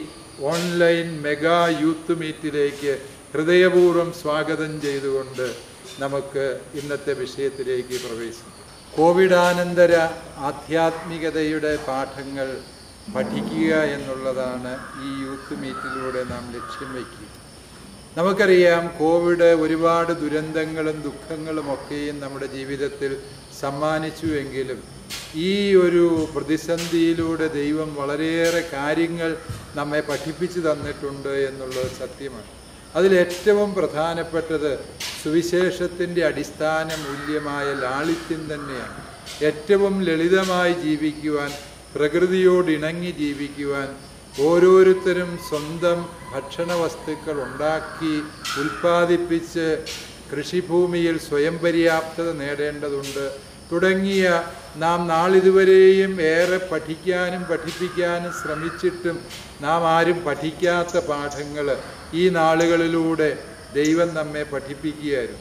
ഓൺലൈൻ മെഗാ യൂത്ത് മീറ്റിലേക്ക് ഹൃദയപൂർവ്വം സ്വാഗതം ചെയ്തുകൊണ്ട് നമുക്ക് ഇന്നത്തെ വിഷയത്തിലേക്ക് പ്രവേശിക്കാം കോവിഡാനന്തര ആധ്യാത്മികതയുടെ പാഠങ്ങൾ പഠിക്കുക എന്നുള്ളതാണ് ഈ യൂത്ത് മീറ്റിലൂടെ നാം ലക്ഷ്യം വയ്ക്കുക നമുക്കറിയാം കോവിഡ് ഒരുപാട് ദുരന്തങ്ങളും ദുഃഖങ്ങളും ഒക്കെയും നമ്മുടെ ജീവിതത്തിൽ സമ്മാനിച്ചുവെങ്കിലും ഈ ഒരു പ്രതിസന്ധിയിലൂടെ ദൈവം വളരെയേറെ കാര്യങ്ങൾ നമ്മെ പഠിപ്പിച്ചു തന്നിട്ടുണ്ട് എന്നുള്ളത് സത്യമാണ് അതിലേറ്റവും പ്രധാനപ്പെട്ടത് സുവിശേഷത്തിൻ്റെ അടിസ്ഥാന മൂല്യമായ ലാളിത്യം തന്നെയാണ് ഏറ്റവും ലളിതമായി ജീവിക്കുവാൻ പ്രകൃതിയോട് ഇണങ്ങി ജീവിക്കുവാൻ ഓരോരുത്തരും സ്വന്തം ഭക്ഷണ വസ്തുക്കൾ ഉണ്ടാക്കി ഉൽപ്പാദിപ്പിച്ച് കൃഷിഭൂമിയിൽ സ്വയം പര്യാപ്തത നേടേണ്ടതുണ്ട് തുടങ്ങിയ നാം നാളിതുവരെയും ഏറെ പഠിക്കാനും പഠിപ്പിക്കാനും ശ്രമിച്ചിട്ടും നാം ആരും പഠിക്കാത്ത പാഠങ്ങൾ ഈ നാളുകളിലൂടെ ദൈവം നമ്മെ പഠിപ്പിക്കുകയായിരുന്നു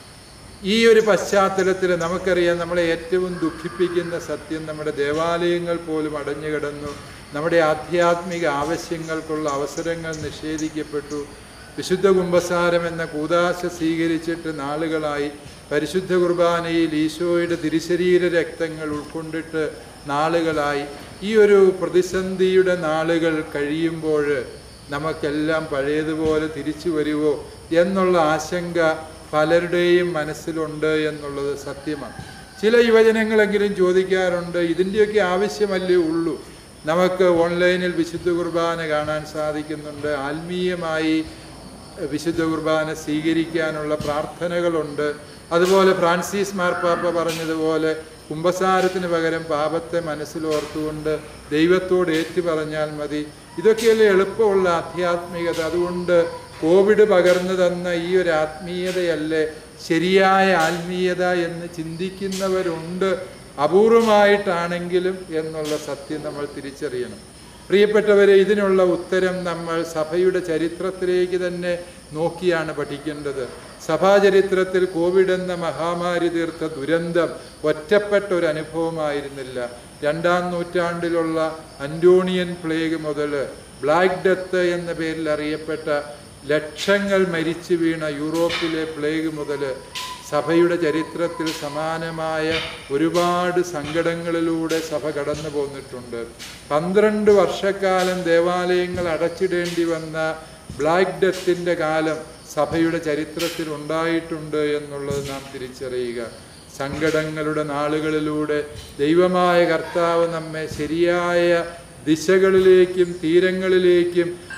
ഈ ഒരു പശ്ചാത്തലത്തിൽ നമുക്കറിയാം നമ്മളെ ഏറ്റവും ദുഃഖിപ്പിക്കുന്ന സത്യം നമ്മുടെ ദേവാലയങ്ങൾ പോലും അടഞ്ഞു കിടന്നു നമ്മുടെ ആധ്യാത്മിക ആവശ്യങ്ങൾക്കുള്ള അവസരങ്ങൾ നിഷേധിക്കപ്പെട്ടു വിശുദ്ധ കുംഭസാരം എന്ന കൂതാശ സ്വീകരിച്ചിട്ട് നാളുകളായി പരിശുദ്ധ കുർബാനയിൽ ഈശോയുടെ തിരുശരീര രക്തങ്ങൾ ഉൾക്കൊണ്ടിട്ട് നാളുകളായി ഈ ഒരു പ്രതിസന്ധിയുടെ നാളുകൾ കഴിയുമ്പോൾ നമുക്കെല്ലാം പഴയതുപോലെ തിരിച്ചു വരുമോ എന്നുള്ള ആശങ്ക പലരുടെയും മനസ്സിലുണ്ട് എന്നുള്ളത് സത്യമാണ് ചില യുവജനങ്ങളെങ്കിലും ചോദിക്കാറുണ്ട് ഇതിൻ്റെയൊക്കെ ആവശ്യമല്ലേ ഉള്ളൂ നമുക്ക് ഓൺലൈനിൽ വിശുദ്ധ കുർബാന കാണാൻ സാധിക്കുന്നുണ്ട് ആത്മീയമായി വിശുദ്ധ കുർബാന സ്വീകരിക്കാനുള്ള പ്രാർത്ഥനകളുണ്ട് അതുപോലെ ഫ്രാൻസിസ് മാർപ്പാപ്പ പറഞ്ഞതുപോലെ കുംഭസാരത്തിന് പകരം പാപത്തെ മനസ്സിലോർത്തുകൊണ്ട് ദൈവത്തോട് ഏറ്റു പറഞ്ഞാൽ മതി ഇതൊക്കെയല്ലേ എളുപ്പമുള്ള ആധ്യാത്മികത അതുകൊണ്ട് കോവിഡ് പകർന്നു തന്ന ഈ ഒരു ആത്മീയതയല്ലേ ശരിയായ ആത്മീയത എന്ന് ചിന്തിക്കുന്നവരുണ്ട് അപൂർവമായിട്ടാണെങ്കിലും എന്നുള്ള സത്യം നമ്മൾ തിരിച്ചറിയണം പ്രിയപ്പെട്ടവരെ ഇതിനുള്ള ഉത്തരം നമ്മൾ സഭയുടെ ചരിത്രത്തിലേക്ക് തന്നെ നോക്കിയാണ് പഠിക്കേണ്ടത് സഭാചരിത്രത്തിൽ കോവിഡ് എന്ന മഹാമാരി തീർത്ത ദുരന്തം ഒറ്റപ്പെട്ട ഒരു അനുഭവമായിരുന്നില്ല രണ്ടാം നൂറ്റാണ്ടിലുള്ള അന്റോണിയൻ പ്ലേഗ് മുതൽ ബ്ലാക്ക് ഡെത്ത് എന്ന പേരിൽ അറിയപ്പെട്ട ലക്ഷങ്ങൾ മരിച്ചു വീണ യൂറോപ്പിലെ പ്ലേഗ് മുതൽ സഭയുടെ ചരിത്രത്തിൽ സമാനമായ ഒരുപാട് സങ്കടങ്ങളിലൂടെ സഭ കടന്നു പോന്നിട്ടുണ്ട് പന്ത്രണ്ട് വർഷക്കാലം ദേവാലയങ്ങൾ അടച്ചിടേണ്ടി വന്ന ബ്ലാക്ക് ഡെത്തിൻ്റെ കാലം സഭയുടെ ചരിത്രത്തിൽ ഉണ്ടായിട്ടുണ്ട് എന്നുള്ളത് നാം തിരിച്ചറിയുക സങ്കടങ്ങളുടെ നാളുകളിലൂടെ ദൈവമായ കർത്താവ് നമ്മെ ശരിയായ ദിശകളിലേക്കും തീരങ്ങളിലേക്കും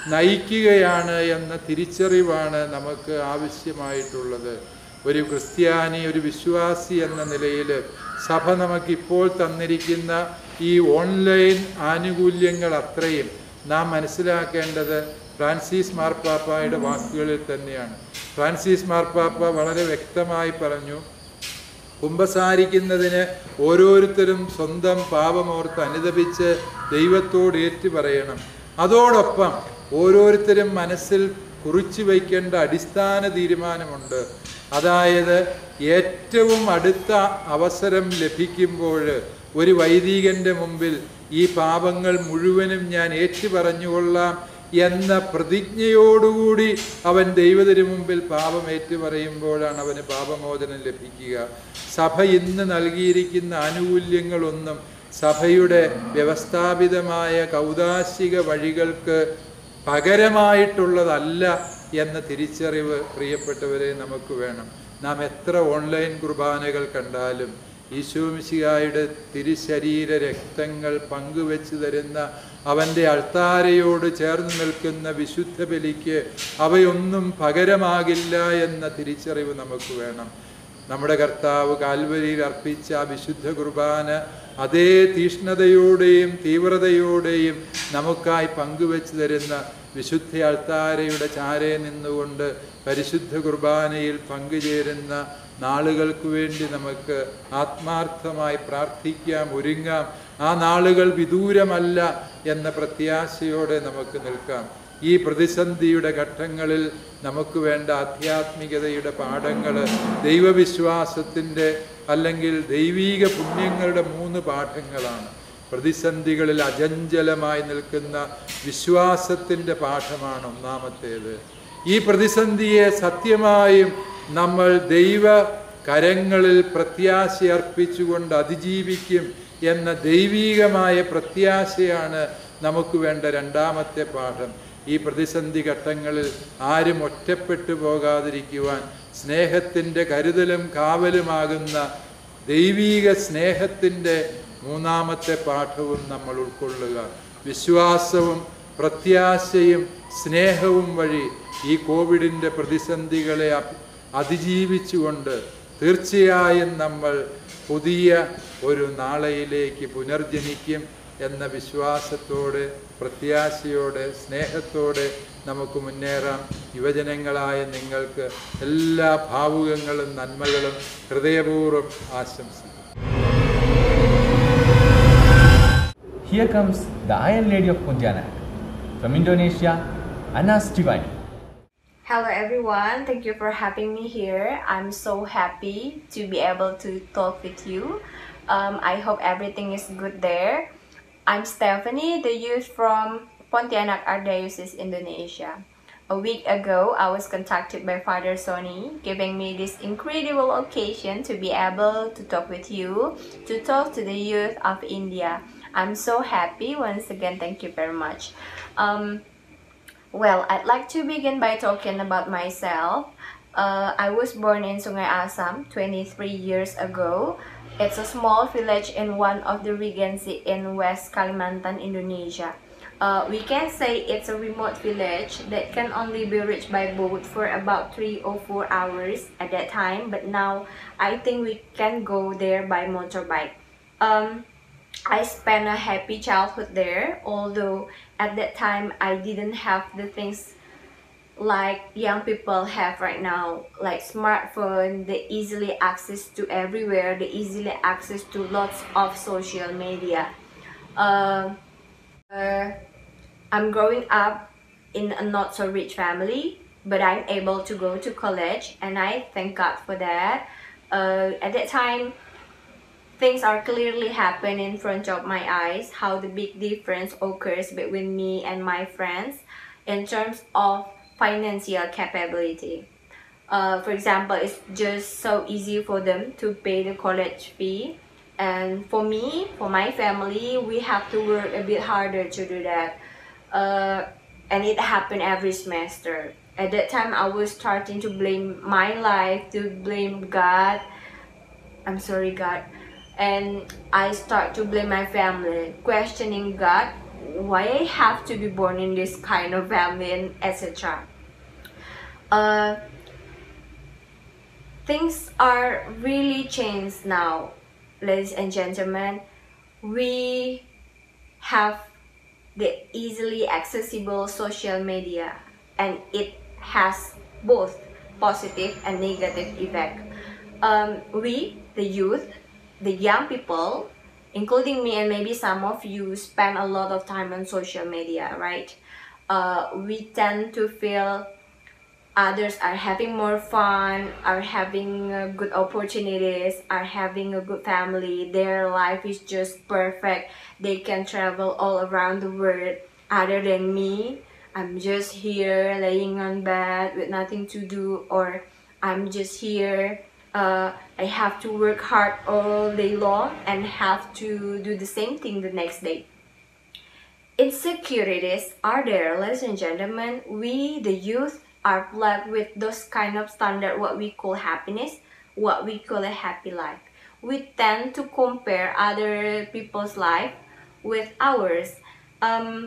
നയിക്കുകയാണ് എന്ന തിരിച്ചറിവാണ് നമുക്ക് ആവശ്യമായിട്ടുള്ളത് ഒരു ക്രിസ്ത്യാനി ഒരു വിശ്വാസി എന്ന നിലയിൽ സഭ നമുക്കിപ്പോൾ തന്നിരിക്കുന്ന ഈ ഓൺലൈൻ ആനുകൂല്യങ്ങൾ അത്രയും നാം മനസ്സിലാക്കേണ്ടത് ഫ്രാൻസിസ് മാർപ്പാപ്പയുടെ വാക്കുകളിൽ തന്നെയാണ് ഫ്രാൻസിസ് മാർപ്പാപ്പ വളരെ വ്യക്തമായി പറഞ്ഞു കുമ്പസാരിക്കുന്നതിന് ഓരോരുത്തരും സ്വന്തം പാപമോർത്ത് അനുദപിച്ച് ദൈവത്തോട് ഏറ്റു പറയണം അതോടൊപ്പം ഓരോരുത്തരും മനസ്സിൽ കുറിച്ചു വയ്ക്കേണ്ട അടിസ്ഥാന തീരുമാനമുണ്ട് അതായത് ഏറ്റവും അടുത്ത അവസരം ലഭിക്കുമ്പോൾ ഒരു വൈദികന്റെ മുമ്പിൽ ഈ പാപങ്ങൾ മുഴുവനും ഞാൻ ഏറ്റു പറഞ്ഞുകൊള്ളാം എന്ന പ്രതിജ്ഞയോടുകൂടി അവൻ ദൈവത്തിന് മുമ്പിൽ പാപം ഏറ്റു പറയുമ്പോഴാണ് അവന് പാപമോചനം ലഭിക്കുക സഭ ഇന്ന് നൽകിയിരിക്കുന്ന ആനുകൂല്യങ്ങളൊന്നും സഭയുടെ വ്യവസ്ഥാപിതമായ കൗതാശിക വഴികൾക്ക് പകരമായിട്ടുള്ളതല്ല എന്ന തിരിച്ചറിവ് പ്രിയപ്പെട്ടവരെ നമുക്ക് വേണം നാം എത്ര ഓൺലൈൻ കുർബാനകൾ കണ്ടാലും ഈശോമിശിഹായുടെ തിരുശരീര രക്തങ്ങൾ പങ്കുവെച്ച് തരുന്ന അവൻ്റെ അൾത്താരയോട് ചേർന്ന് നിൽക്കുന്ന വിശുദ്ധ ബലിക്ക് അവയൊന്നും പകരമാകില്ല എന്ന തിരിച്ചറിവ് നമുക്ക് വേണം നമ്മുടെ കർത്താവ് കാൽവരിയിൽ അർപ്പിച്ച ആ വിശുദ്ധ കുർബാന അതേ തീഷ്ണതയോടെയും തീവ്രതയോടെയും നമുക്കായി പങ്കുവെച്ച് തരുന്ന വിശുദ്ധ അൾത്താരയുടെ ചാരെ നിന്നുകൊണ്ട് പരിശുദ്ധ കുർബാനയിൽ പങ്കുചേരുന്ന നാളുകൾക്ക് വേണ്ടി നമുക്ക് ആത്മാർത്ഥമായി പ്രാർത്ഥിക്കാം ഒരുങ്ങാം ആ നാളുകൾ വിദൂരമല്ല എന്ന പ്രത്യാശയോടെ നമുക്ക് നിൽക്കാം ഈ പ്രതിസന്ധിയുടെ ഘട്ടങ്ങളിൽ നമുക്ക് വേണ്ട ആധ്യാത്മികതയുടെ പാഠങ്ങൾ ദൈവവിശ്വാസത്തിൻ്റെ അല്ലെങ്കിൽ ദൈവീക പുണ്യങ്ങളുടെ മൂന്ന് പാഠങ്ങളാണ് പ്രതിസന്ധികളിൽ അജഞ്ചലമായി നിൽക്കുന്ന വിശ്വാസത്തിൻ്റെ പാഠമാണ് ഒന്നാമത്തേത് ഈ പ്രതിസന്ധിയെ സത്യമായും നമ്മൾ ദൈവ കരങ്ങളിൽ പ്രത്യാശ അർപ്പിച്ചുകൊണ്ട് അതിജീവിക്കും എന്ന ദൈവീകമായ പ്രത്യാശയാണ് നമുക്ക് വേണ്ട രണ്ടാമത്തെ പാഠം ഈ പ്രതിസന്ധി ഘട്ടങ്ങളിൽ ആരും ഒറ്റപ്പെട്ടു പോകാതിരിക്കുവാൻ സ്നേഹത്തിൻ്റെ കരുതലും കാവലുമാകുന്ന ദൈവീക സ്നേഹത്തിൻ്റെ മൂന്നാമത്തെ പാഠവും നമ്മൾ ഉൾക്കൊള്ളുക വിശ്വാസവും പ്രത്യാശയും സ്നേഹവും വഴി ഈ കോവിഡിൻ്റെ പ്രതിസന്ധികളെ അതിജീവിച്ചുകൊണ്ട് തീർച്ചയായും നമ്മൾ പുതിയ ഒരു നാളെയിലേക്ക് പുനർജനിക്കും എന്ന വിശ്വാസത്തോടെ പ്രത്യാശയോടെ സ്നേഹത്തോടെ നമുക്ക് മുന്നേറാം യുവജനങ്ങളായ നിങ്ങൾക്ക് എല്ലാ ഭാവുകങ്ങളും നന്മകളും ഹൃദയപൂർവ്വം ആശംസിക്കും Here comes the Iron Lady of Pontianak. From Indonesia, Anas Divine. Hello everyone, thank you for having me here. I'm so happy to be able to talk with you. Um, I hope everything is good there. I'm Stephanie, the youth from Pontianak Archdiocese, Indonesia. A week ago, I was contacted by Father Sony, giving me this incredible occasion to be able to talk with you, to talk to the youth of India. I'm so happy. Once again, thank you very much. Um, well, I'd like to begin by talking about myself. Uh, I was born in Sungai Asam 23 years ago. It's a small village in one of the regency in West Kalimantan, Indonesia. Uh, we can say it's a remote village that can only be reached by boat for about 3 or 4 hours at that time, but now I think we can go there by motorbike. Um, I spent a happy childhood there, although at that time I didn't have the things like young people have right now, like smartphone, the easily access to everywhere, the easily access to lots of social media. Uh, uh, I'm growing up in a not so rich family, but I'm able to go to college, and I thank God for that. Uh, at that time, things are clearly happening in front of my eyes how the big difference occurs between me and my friends in terms of financial capability uh, for example it's just so easy for them to pay the college fee and for me for my family we have to work a bit harder to do that uh, and it happened every semester at that time i was starting to blame my life to blame god i'm sorry god and I start to blame my family, questioning God, why I have to be born in this kind of family and etc. Uh, things are really changed now, ladies and gentlemen. We have the easily accessible social media and it has both positive and negative effect. Um, we, the youth, the young people, including me and maybe some of you, spend a lot of time on social media, right? Uh, we tend to feel others are having more fun, are having uh, good opportunities, are having a good family, their life is just perfect, they can travel all around the world. Other than me, I'm just here laying on bed with nothing to do, or I'm just here. Uh, I have to work hard all day long and have to do the same thing the next day. Insecurities are there, ladies and gentlemen. We, the youth, are plagued with those kind of standard what we call happiness, what we call a happy life. We tend to compare other people's life with ours. Um,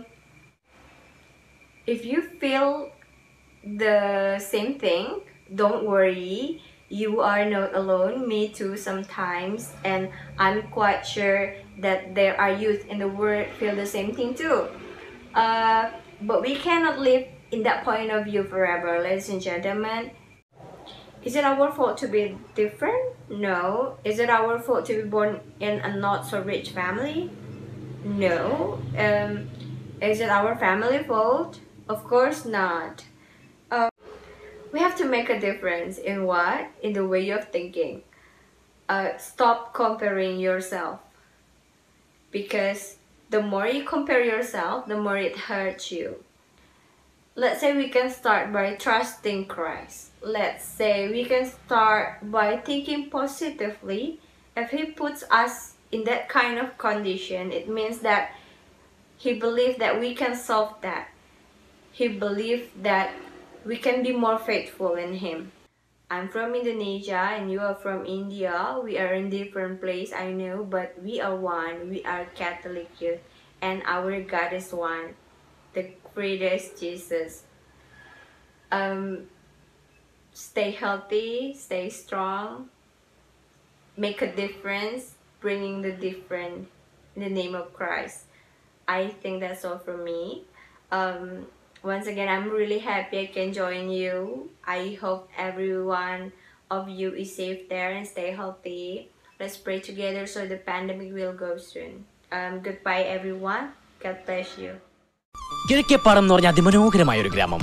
if you feel the same thing, don't worry. You are not alone. Me too sometimes, and I'm quite sure that there are youth in the world feel the same thing too. Uh, but we cannot live in that point of view forever, ladies and gentlemen. Is it our fault to be different? No. Is it our fault to be born in a not so rich family? No. Um, is it our family fault? Of course not. Um, we have to make a difference in what? In the way of thinking. Uh, stop comparing yourself. Because the more you compare yourself, the more it hurts you let's say we can start by trusting Christ. Let's say we can start by thinking positively. If He puts us in that kind of condition, it means that He believes that we can solve that. He believes that we can be more faithful in Him. I'm from Indonesia and you are from India. We are in different place, I know, but we are one. We are Catholic youth and our God is one the greatest Jesus. Um, stay healthy, stay strong, make a difference, bringing the different in the name of Christ. I think that's all from me. Um, once again, I'm really happy I can join you. I hope everyone of you is safe there and stay healthy. Let's pray together so the pandemic will go soon. Um, goodbye, everyone. God bless you. കിഴക്കേപ്പാടം എന്ന് പറഞ്ഞ അതിമനോഹരമായ ഒരു ഗ്രാമം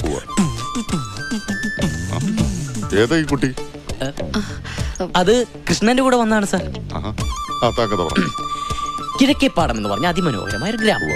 ഏതാ ഈ കുട്ടി അത് കൃഷ്ണന്റെ കൂടെ വന്നാണ് സാർ ആഹാ. ആ താക്കത പറ കിഴക്കേപ്പാടം എന്ന് പറഞ്ഞ അതിമനോഹരമായ ഒരു ഗ്രാമം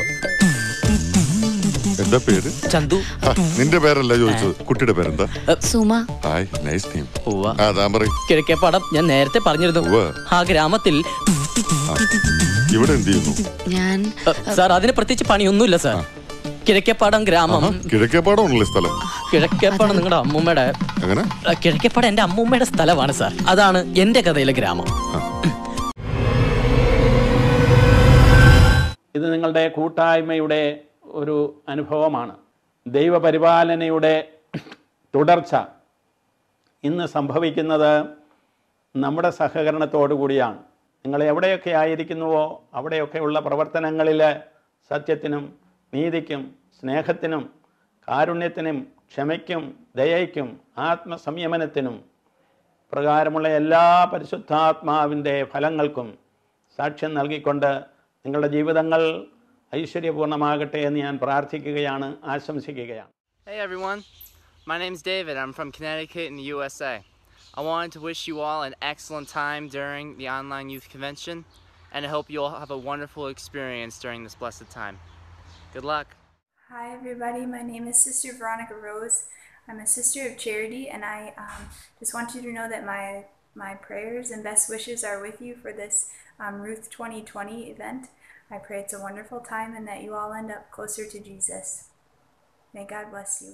എന്താ പേര് ചന്തു ആ, നിന്റെ പേരല്ല ചോദിച്ചത് കുട്ടിയുടെ പേരെന്താ സുമ ഹായ് നൈസ് നെയിം ആ താൻ പറയും കിഴക്കേപ്പാടം ഞാൻ നേരത്തെ പറഞ്ഞിരുന്നു ആ ഗ്രാമത്തിൽ ഇവിടെ എന്ത് ചെയ്യുന്നു ഞാൻ സാർ അതിന് പ്രത്യേകിച്ച് പണിയൊന്നുമില്ല സാർ കിഴക്കേപ്പാടം ഗ്രാമം കിഴക്കേപ്പാടമുള്ള സ്ഥലം കിഴക്കേപ്പാടം നിങ്ങളുടെ അമ്മൂമ്മയുടെ എങ്ങനെ ആ, കിഴക്കേപ്പാടം എന്റെ അമ്മൂമ്മയുടെ സ്ഥലമാണ് സാർ അതാണ് എന്റെ കഥയിലെ ഗ്രാമം ഇത് നിങ്ങളുടെ കൂട്ടായ്മയുടെ ഒരു അനുഭവമാണ് ദൈവപരിപാലനയുടെ തുടർച്ച ഇന്ന് സംഭവിക്കുന്നത് നമ്മുടെ സഹകരണത്തോടു കൂടിയാണ് നിങ്ങൾ എവിടെയൊക്കെ ആയിരിക്കുന്നുവോ അവിടെയൊക്കെയുള്ള പ്രവർത്തനങ്ങളിൽ സത്യത്തിനും നീതിക്കും സ്നേഹത്തിനും കാരുണ്യത്തിനും ക്ഷമയ്ക്കും ദയയ്ക്കും ആത്മസംയമനത്തിനും പ്രകാരമുള്ള എല്ലാ പരിശുദ്ധാത്മാവിൻ്റെ ഫലങ്ങൾക്കും സാക്ഷ്യം നൽകിക്കൊണ്ട് നിങ്ങളുടെ ജീവിതങ്ങൾ ഐശ്വര്യപൂർണ്ണമാകട്ടെ എന്ന് ഞാൻ പ്രാർത്ഥിക്കുകയാണ് ആശംസിക്കുകയാണ് Hey everyone, my name's David. I'm from Connecticut in the USA. I wanted to wish you all an excellent time during the online youth convention, and I hope you all have a wonderful experience during this blessed time. Good luck. Hi, everybody. My name is Sister Veronica Rose. I'm a sister of charity, and I um, just want you to know that my my prayers and best wishes are with you for this um, Ruth 2020 event. I pray it's a wonderful time and that you all end up closer to Jesus. May God bless you.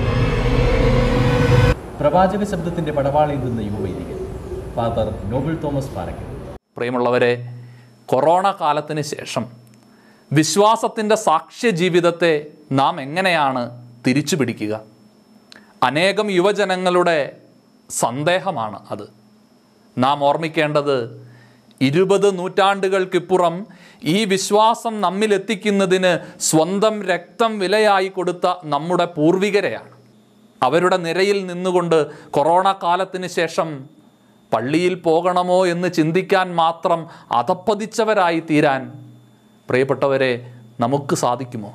പ്രവാചക ശബ്ദത്തിന്റെ പടവാളേന്തുന്ന യുവവൈദികൻ father Noble Thomas Parackal പ്രിയമുള്ളവരെ corona കാലത്തിന് ശേഷം വിശ്വാസത്തിൻ്റെ സാക്ഷ്യ ജീവിതത്തെ നാം എങ്ങനെയാണ് തിരിച്ചു പിടിക്കുക അനേകം യുവജനങ്ങളുടെ സന്ദേഹമാണ് അത് നാം ഓർമ്മിക്കേണ്ടത് ഇരുപത് നൂറ്റാണ്ടുകൾക്കിപ്പുറം ഈ വിശ്വാസം നമ്മിലെത്തിക്കുന്നതിന് സ്വന്തം രക്തം വിലയായി കൊടുത്ത നമ്മുടെ പൂർവികരെയാണ് അവരുടെ നിരയിൽ നിന്നുകൊണ്ട് കൊറോണ കാലത്തിന് ശേഷം പള്ളിയിൽ പോകണമോ എന്ന് ചിന്തിക്കാൻ മാത്രം അധപ്പതിച്ചവരായി തീരാൻ പ്രിയപ്പെട്ടവരെ നമുക്ക് സാധിക്കുമോ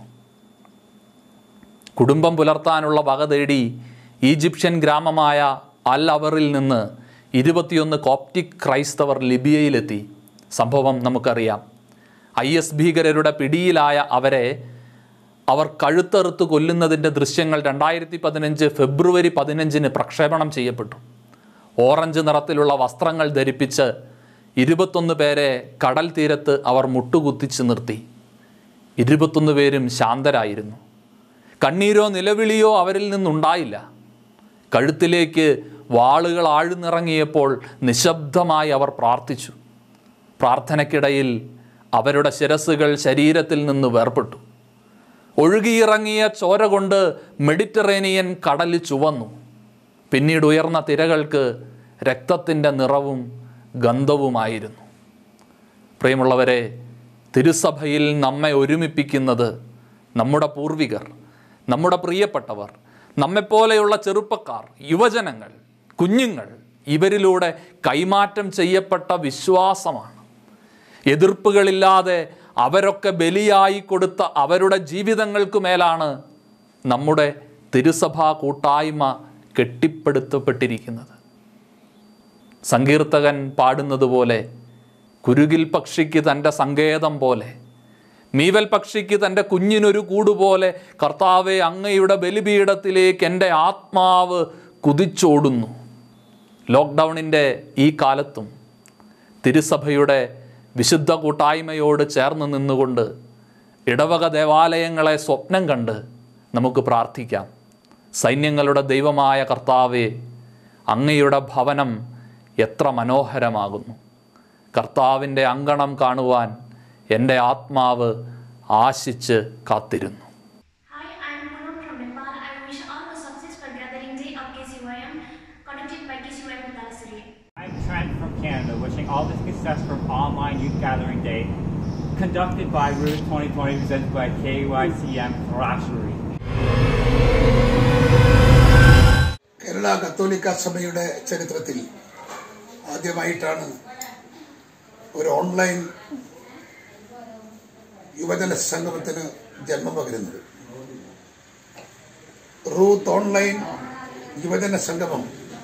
കുടുംബം പുലർത്താനുള്ള വക തേടി ഈജിപ്ഷ്യൻ ഗ്രാമമായ അൽ അവറിൽ നിന്ന് ഇരുപത്തിയൊന്ന് കോപ്റ്റിക് ക്രൈസ്തവർ ലിബിയയിലെത്തി സംഭവം നമുക്കറിയാം ഐ എസ് ഭീകരരുടെ പിടിയിലായ അവരെ അവർ കഴുത്തറുത്ത് കൊല്ലുന്നതിൻ്റെ ദൃശ്യങ്ങൾ രണ്ടായിരത്തി പതിനഞ്ച് ഫെബ്രുവരി പതിനഞ്ചിന് പ്രക്ഷേപണം ചെയ്യപ്പെട്ടു ഓറഞ്ച് നിറത്തിലുള്ള വസ്ത്രങ്ങൾ ധരിപ്പിച്ച് ഇരുപത്തൊന്ന് പേരെ കടൽ തീരത്ത് അവർ മുട്ടുകുത്തിച്ച് നിർത്തി ഇരുപത്തൊന്ന് പേരും ശാന്തരായിരുന്നു കണ്ണീരോ നിലവിളിയോ അവരിൽ നിന്നുണ്ടായില്ല കഴുത്തിലേക്ക് വാളുകൾ ആഴ്ന്നിറങ്ങിയപ്പോൾ നിശബ്ദമായി അവർ പ്രാർത്ഥിച്ചു പ്രാർത്ഥനയ്ക്കിടയിൽ അവരുടെ ശിരസ്സുകൾ ശരീരത്തിൽ നിന്ന് വേർപെട്ടു ഒഴുകിയിറങ്ങിയ ചോര കൊണ്ട് മെഡിറ്ററേനിയൻ കടൽ ചുവന്നു പിന്നീട് ഉയർന്ന തിരകൾക്ക് രക്തത്തിൻ്റെ നിറവും ഗന്ധവുമായിരുന്നു പ്രിയമുള്ളവരെ തിരുസഭയിൽ നമ്മെ ഒരുമിപ്പിക്കുന്നത് നമ്മുടെ പൂർവികർ നമ്മുടെ പ്രിയപ്പെട്ടവർ നമ്മെപ്പോലെയുള്ള ചെറുപ്പക്കാർ യുവജനങ്ങൾ കുഞ്ഞുങ്ങൾ ഇവരിലൂടെ കൈമാറ്റം ചെയ്യപ്പെട്ട വിശ്വാസമാണ് എതിർപ്പുകളില്ലാതെ അവരൊക്കെ ബലിയായി കൊടുത്ത അവരുടെ ജീവിതങ്ങൾക്ക് മേലാണ് നമ്മുടെ തിരുസഭാ കൂട്ടായ്മ കെട്ടിപ്പടുത്തപ്പെട്ടിരിക്കുന്നത് സങ്കീർത്തകൻ പാടുന്നത് പോലെ കുരുകിൽ പക്ഷിക്ക് തൻ്റെ സങ്കേതം പോലെ മീവൽ പക്ഷിക്ക് തൻ്റെ കുഞ്ഞിനൊരു കൂടുപോലെ കർത്താവെ അങ്ങയുടെ ബലിപീഠത്തിലേക്ക് എൻ്റെ ആത്മാവ് കുതിച്ചോടുന്നു ലോക്ക്ഡൗണിൻ്റെ ഈ കാലത്തും തിരുസഭയുടെ വിശുദ്ധ കൂട്ടായ്മയോട് ചേർന്ന് നിന്നുകൊണ്ട് ഇടവക ദേവാലയങ്ങളെ സ്വപ്നം കണ്ട് നമുക്ക് പ്രാർത്ഥിക്കാം സൈന്യങ്ങളുടെ ദൈവമായ കർത്താവെ അങ്ങയുടെ ഭവനം എത്ര മനോഹരമാകുന്നു കർത്താവിൻ്റെ അങ്കണം കാണുവാൻ എൻ്റെ ആത്മാവ് ആശിച്ച് കാത്തിരുന്നു Hi, I'm Punam from Nepal. I wish all the success for gathering day of KCYM, conducted by KCYM Talasiri. I'm Trent from Canada, wishing all the success from Online Youth Gathering Day, conducted by Route 2020, presented by KYCM Thrashery. Kerala കത്തോലിക്ക സഭയുടെ ചരിത്രത്തിൽ ആദ്യമായിട്ടാണ് ഒരു online യുവജന സംഗമത്തിന് ജന്മം പകരുന്നത് Ruth online യുവജന സംഗമം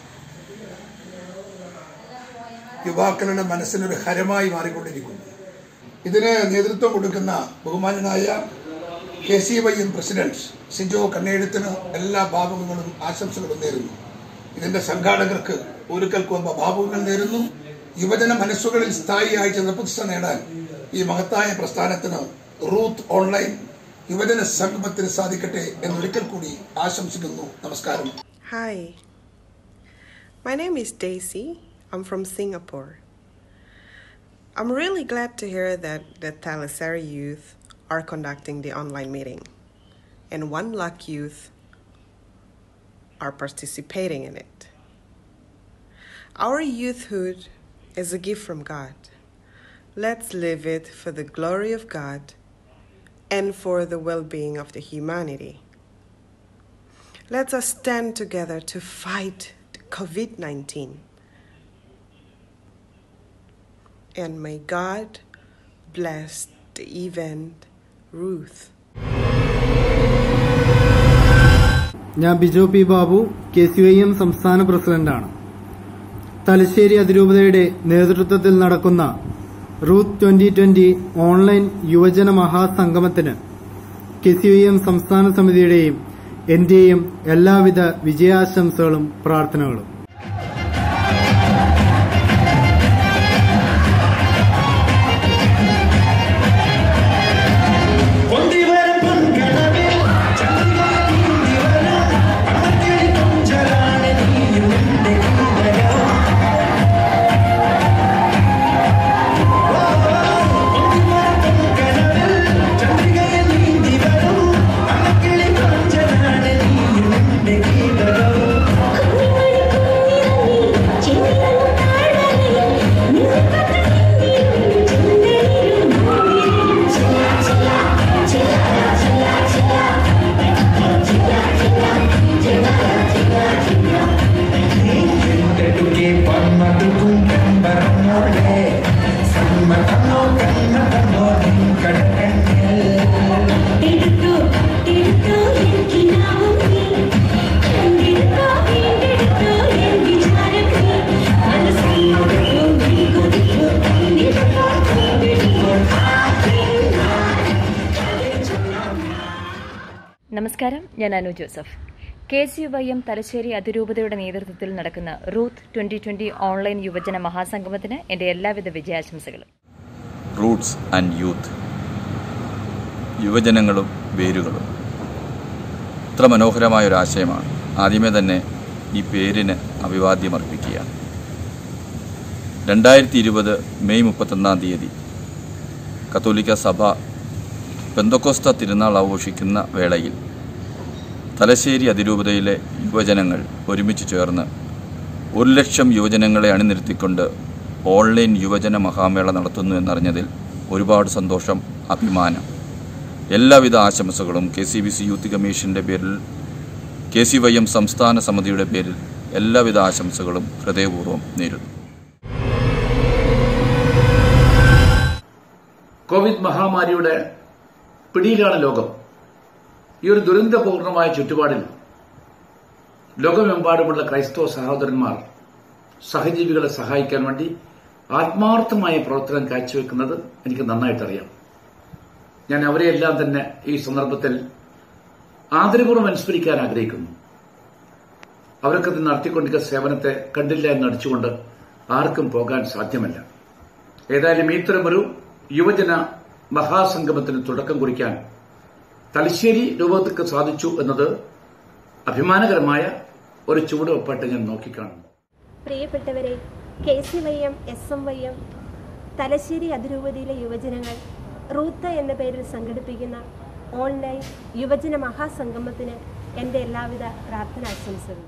യുവാക്കളുടെ മനസ്സിനൊരു ഹരമായി മാറിക്കൊണ്ടിരിക്കുന്നു ഇതിന് നേതൃത്വം കൊടുക്കുന്ന ബഹുമാനനായ K C Y M president Sijo കണ്ണെഴുത്തിന് എല്ലാ ഭാവുകങ്ങളും ആശംസകളും നേരുന്നു ഇതിന്റെ സംഘാടകർക്ക് ഒരുക്കൽ കൊമ്പ ഭാവുകങ്ങൾ നേരുന്നു യുവജന മനസ്സുകളിൽ സ്ഥായിയായി ചെറുപ്പത്തിഷ്ട നേടാൻ ഈ മഹത്തായ പ്രസ്ഥാനത്തിന് റൂത്ത് ഓൺലൈൻ യുവജന സംഗമത്തിന് സാധിക്കട്ടെ എന്നൊരിക്കൽ കൂടി ആശംസിക്കുന്നു നമസ്കാരം Hi, my name is Daisy. I'm from Singapore. I'm really glad to hear that the Thalassery youth are conducting the online meeting, and One Luck youth are participating in it. Our youthhood is a gift from God. Let's live it for the glory of God and for the well being of the humanity. Let us stand together to fight COVID 19. And may God bless the event, Ruth. ഞാൻ Bijo P Babu K C I M സംസ്ഥാന പ്രസിഡന്റാണ് തലശ്ശേരി അതിരൂപതയുടെ നേതൃത്വത്തിൽ നടക്കുന്ന Ruth twenty twenty online യുവജന മഹാസംഗമത്തിന് K C I M സംസ്ഥാന സമിതിയുടെയും എന്റെയും എല്ലാവിധ വിജയാശംസകളും പ്രാർത്ഥനകളും ും നമസ്കാരം ഞാൻ Anu Joseph K C Y M Thalassery അതിരൂപതയുടെ നേതൃത്വത്തിൽ നടക്കുന്ന റൂത്ത് ട്വന്റി ട്വന്റി ഓൺലൈൻ യുവജന മഹാസംഗമത്തിന് എന്റെ എല്ലാവിധ വിജയാശംസകളും റൂട്ട്സ് ആൻഡ് യൂത്ത് യുവജനങ്ങളും വേരുകളും ഇത്ര മനോഹരമായ ഒരു ആശയമാണ് ആദ്യമേ തന്നെ ഈ പേരിന് അഭിവാദ്യം അർപ്പിക്കുകയാണ് രണ്ടായിരത്തി ഇരുപത് മെയ് മുപ്പത്തൊന്നാം തീയതി കത്തോലിക്ക സഭ പെന്തക്കോസ്ത തിരുനാൾ ആഘോഷിക്കുന്ന വേളയിൽ തലശ്ശേരി അതിരൂപതയിലെ യുവജനങ്ങൾ ഒരുമിച്ച് ചേർന്ന് ഒരു ലക്ഷം യുവജനങ്ങളെ അണിനിരത്തിക്കൊണ്ട് ഓൺലൈൻ യുവജന മഹാമേള നടത്തുന്നു എന്നറിഞ്ഞതിൽ ഒരുപാട് സന്തോഷം അഭിമാനം എല്ലാവിധ ആശംസകളും K C B C youth കമ്മീഷൻ്റെ പേരിൽ കെ സി വൈ എം സംസ്ഥാന സമിതിയുടെ പേരിൽ എല്ലാവിധ ആശംസകളും ഹൃദയപൂർവ്വം നേരുന്നു കോവിഡ് മഹാമാരിയുടെ പിടിയിലാണ് ലോകം ഈ ഒരു ദുരന്തപൂർണമായ ചുറ്റുപാടിൽ ലോകമെമ്പാടുമുള്ള ക്രൈസ്തവ സഹോദരന്മാർ സഹജീവികളെ സഹായിക്കാൻ വേണ്ടി ആത്മാർത്ഥമായ പ്രവർത്തനം കാഴ്ചവെക്കുന്നത് എനിക്ക് നന്നായിട്ടറിയാം ഞാൻ അവരെയെല്ലാം തന്നെ ഈ സന്ദർഭത്തിൽ ആദരപൂർവ്വം അനുസ്മരിക്കാൻ ആഗ്രഹിക്കുന്നു അവരൊക്കെ നടത്തിക്കൊണ്ടിരിക്കുന്ന സേവനത്തെ കണ്ടില്ല എന്ന് അടിച്ചുകൊണ്ട് ആർക്കും പോകാൻ സാധ്യമല്ല ഏതായാലും ഇത്തരമൊരു യുവജന മഹാസംഗമത്തിന് തുടക്കം കുറിക്കാൻ തലശ്ശേരി രൂപതയ്ക്ക് സാധിച്ചു എന്നത് അഭിമാനകരമായ ഒരു ചുവടുവെപ്പായിട്ട് ഞാൻ നോക്കിക്കാണുന്നു പ്രിയപ്പെട്ടവരെ K C Y M S M Y M Thalassery അതിരൂപതയിലെ യുവജനങ്ങൾ റൂത്ത് എന്ന പേരിൽ സംഘടിപ്പിക്കുന്ന ഓൺലൈൻ യുവജന മഹാസംഗമത്തിന് എൻ്റെ എല്ലാവിധ പ്രാർത്ഥനാശംസകളും